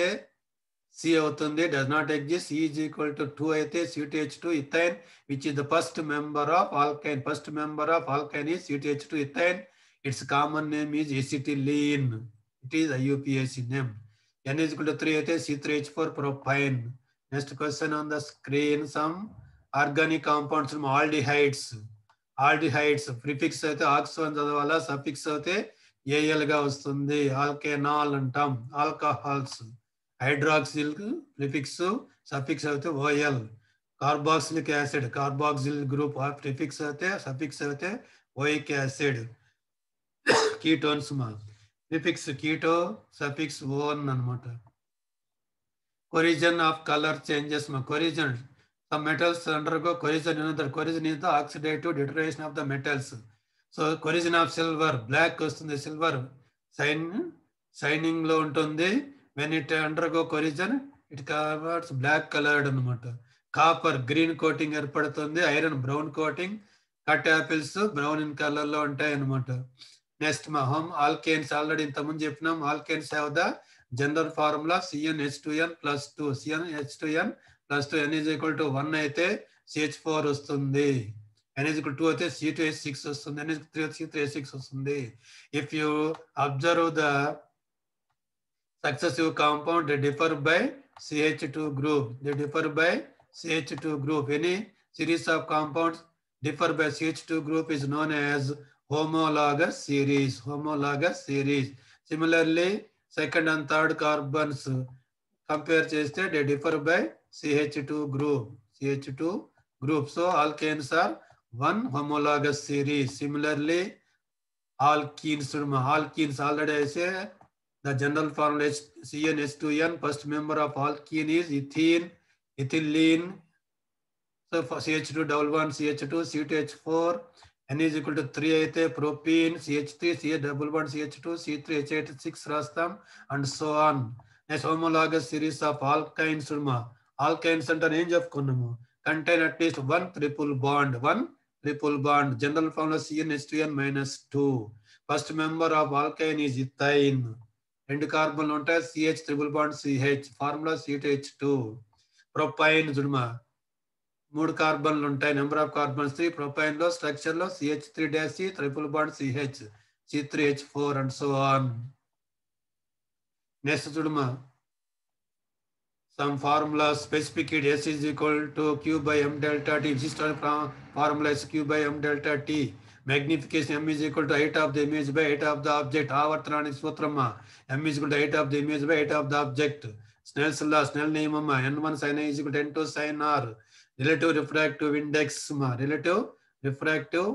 C అవుతుంది does not exist C is equal to two అయితే C two H two ethyne which is the first member of alkyne first member of alkyne is C two H two ethyne its common name is acetylene it is IUPAC name. N is equal to 3 అయితే C3H4 propine. Next question on the screen, some organic compounds from aldehydes. Aldehydes, prefix అయితే ox అని చదవాలా suffix అయితే AL గా వస్తుంది ఆల్కెనాల్ అంటాం alcohols hydroxyl prefix suffix అయితే O L carboxylic acid carboxyl group prefix అయితే సఫిక్స్ అయితే ఓయిక్ యాసిడ్ కీటోన్స్ మా ప్రిఫిక్స్ కీటో సఫిక్స్ ఓన్ అనమాట కొరిజన్ ఆఫ్ కలర్ చేంజెస్ మా corrosion some metals undergo corrosion that corrosion is the oxidative deterioration of the metals so corrosion of silver black వస్తుంది silver shine shining లో ఉంటుంది when it undergo corrosion it covers black coloured అనమాట copper green coating ఏర్పడుతుంది iron brown coating cut apples brown in colour లో ఉంటాయి అనమాట next మా home alkanes already ఇంతకుముందు చెప్పినాం alkanes have the general formula C n H two N plus two C n H two N plus two n is equal to one అయితే C H four వస్తుంది n is equal two అయితే C two H six వస్తుంది n is three C three H six వస్తుంది if you observe the successive compound they differ by C H two group they differ by C H two group any series of compounds differ by CH2 group is known as homologous series homologous series similarly second and third carbons compare చేస్తే they differ by CH2 group CH2 group so alkanes are one homologous series similarly alkenes alkenes already I say the general formula is CnH2n first member of alkene is ethene ethylene so for CH2 double one, CH2, C2H4, N is equal to 3 అయితే propene, CH3, CH double one, CH2, C3, H8, 6 రాస్తాం and so on. Next homologous series of alkynes మా alkynes అంటే ఏం చెప్పుకున్నాము contain at least one triple bond, one triple bond. General formula CnH2n minus 2. First member of alkyne is ethine. రెండు కార్బన్లు ఉంటాయి C H triple bond C H formula సి2హెచ్2 propyne చూడమా మూడు కార్బన్లు ఉంటాయి number of carbons three propyne లో స్ట్రక్చర్ లో C H three dash C triple bond C H C three H four and so on next చూడమా some formula specific heat S is equal to Q by M delta T విశిష్ట formula S Q by M delta T magnification M is equal to height of the image by height of the object ఆవర్తనానికి సూత్రమ్మా M is equal to height of the image by height of the object Snell's law Snell నియమమ్మా n one sine is equal ten two sine R relative refractive index ma relative refractive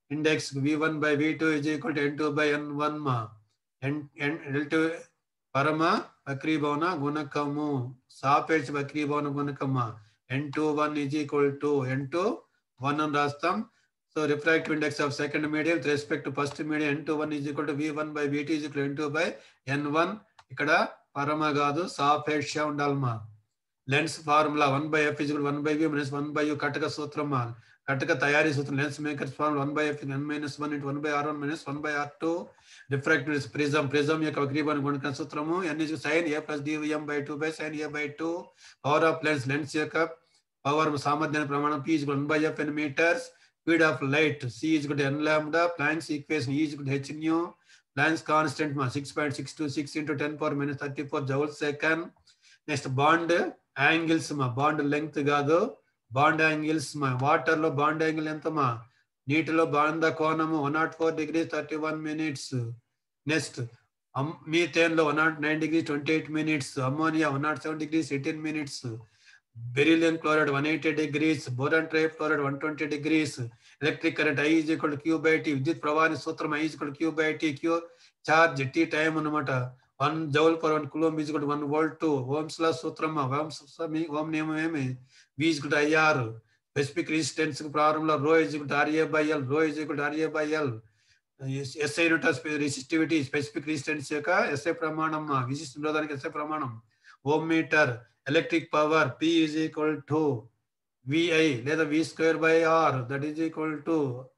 index V one by V two is equal to N two by N one మా n n relative పరమ వక్రీభవన గుణకము సాపేక్ష వక్రీభవన గుణకమా n two one is equal to N two one అని రాస్తాం so refractive index of second medium with respect to first medium n two one is equal to V one by V two is equal n two by N one ఇక్కడ పరమ కాదు సాపేక్ష ఉండాలమ్మా lens formula one by F is one by V minus one by U కటక సూత్రమా కటక తయారీ సూత్రం lens maker's form one by F n minus one into one by R one minus one by R two refractive prism prism యొక్క వక్రీభవన గుణకం సూత్రము n is sine A plus D V M by two by sine A by two power of lens lens యొక్క పవర్ సామర్థ్యాన్ని ప్రమాణం P is one by F n metres speed of light C is good n lambda Planck's equation is good H nu Planck's constant మా six point six two six into ten power minus thirty four joule second next bond angles మా bond length కాదు bond angles మా water లో bond angle ఎంత మా నీటిలో బాండ కోణము one nought four degree thirty one minutes next methane లో one not nine degree twenty eight minutes ammonia one not seven degrees eighteen minutes beryllium chloride one eighty degrees boron tri chloride one twenty degrees electric current I is equal Q by T విద్యుత్ ప్రవాహి సూత్రం I is equal Q by T Q charge T time అనమాట one joule per one coulomb is equal one volt two Ohm's law సూత్రం Ohm's Ohm నియమం ఏమి V is equal I R specific resistance ప్రారంభంలో rho is equal R A by L rho is equal R A by L S I unit resistivity specific resistance యొక్క S I ప్రమాణం విశిష్ట నిరోధానికి S I ప్రమాణం ohm metre electric power P is equal to V I లేదా V square by R that is equal to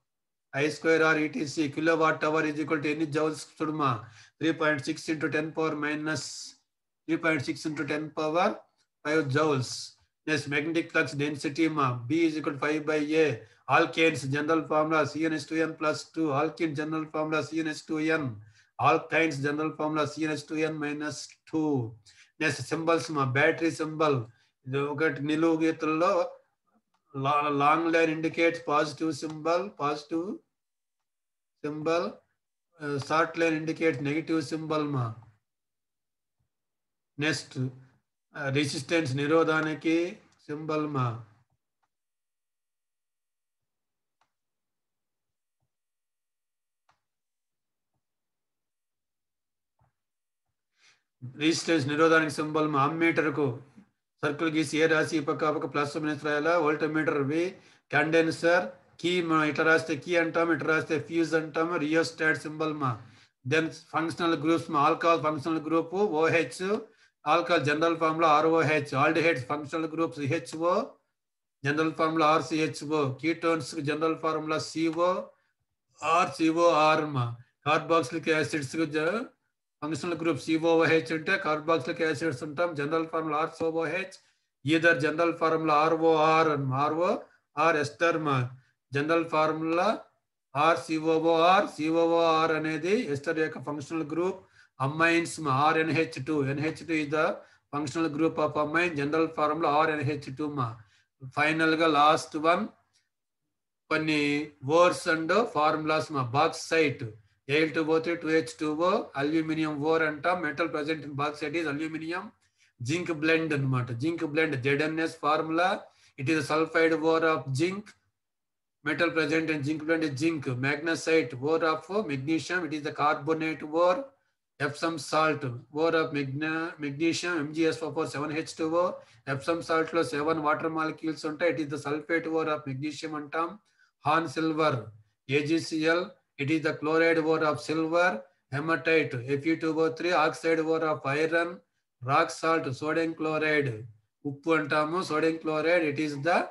I square R E T C kilo what hour is equal to ఎన్ని joules చూడమా three point six into ten power minus three point six into ten power five joules next magnetic flux density ma b is equal to 5 by a alkanes general formula cns2n plus 2 alkene general formula cns2n alkynes general formula cns2n minus 2 next symbols మా battery symbol ఇది ఒకటి నిలువు గీతల్లో long line indicates positive symbol positive symbol short line indicates negative symbol మా next resistance నిరోధానికి symbol మా resistance నిరోధానికి symbol మా అమ్మీటర్కు సర్కిల్ గీసి ఏ రాసి ఈ పక్క ఆ పక్క ప్లస్ మైనస్ రాయాలా వోల్టమీటర్ వి కండెన్సర్ కీ మనం ఇట్లా రాస్తే కీ అంటాం ఇట్లా రాస్తే ఫ్యూజ్ అంటాం రియోస్టాట్ సింబల్ మా దెన్ ఫంక్షనల్ గ్రూప్స్ మా alcohol functional group O H alcohol general formula R O H aldehydes functional group C H O general formula R C H O ketones general formula C O R C O R మా carboxylic acids functional group C O O H అంటే carboxylic acids ఉంటాం general formula R C O O H ether general formula R O R R O R ester మా general formula R C O O R C O O R అనేది ester యొక్క functional group amines R N H two N H two is the functional group of amine general formula R N H two మా final గా last one కొన్ని words and formulas మా bauxite Al two O three two H two O aluminium ore అంటాం metal present in bauxite is aluminium zinc blende అనమాట zinc blende Z N S formula it is sulphide ore of zinc metal present in zinc blend is zinc magnesite ore of magnesium it is the carbonate ore epsom salt ore of magna, magnesium mgso4 7h2o epsom salt లో seven water molecules ఉంటాయి it is the sulphate ore of magnesium అంటాం horn silver A G C L it is the chloride ore of silver haematite F E three oxide ore of iron rock salt sodium chloride ఉప్పు అంటాము sodium chloride it is the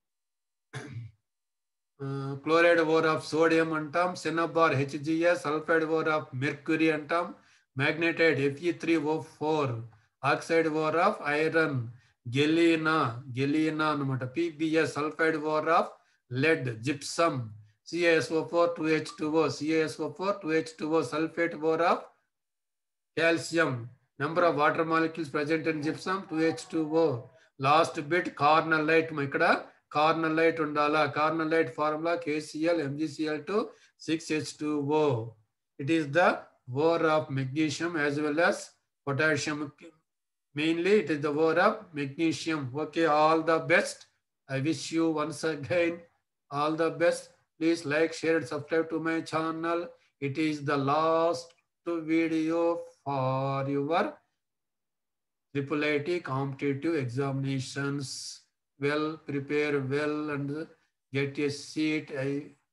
chloride ore of sodium అంటాం cinnabar H G S sulphide ore of mercury అంటాం magnetite F E three O four oxide ore of iron galena galena అనమాట P B S sulphide ore of lead gypsum C A S O four two H two O C A S O four two H two O sulphate ore of calcium number of water molecules present in gypsum two H two O last bit carnallite ఇక్కడ carnallite ఉండాలా carnallite formula K C L M G C L two six H two O it is the ore of magnesium as well as potassium mainly it is the ore of magnesium okay all the best I wish you once again all the best Please like, share, and subscribe to my channel. It is the last video for your triple IT competitive examinations. Well, prepare well and get a seat. I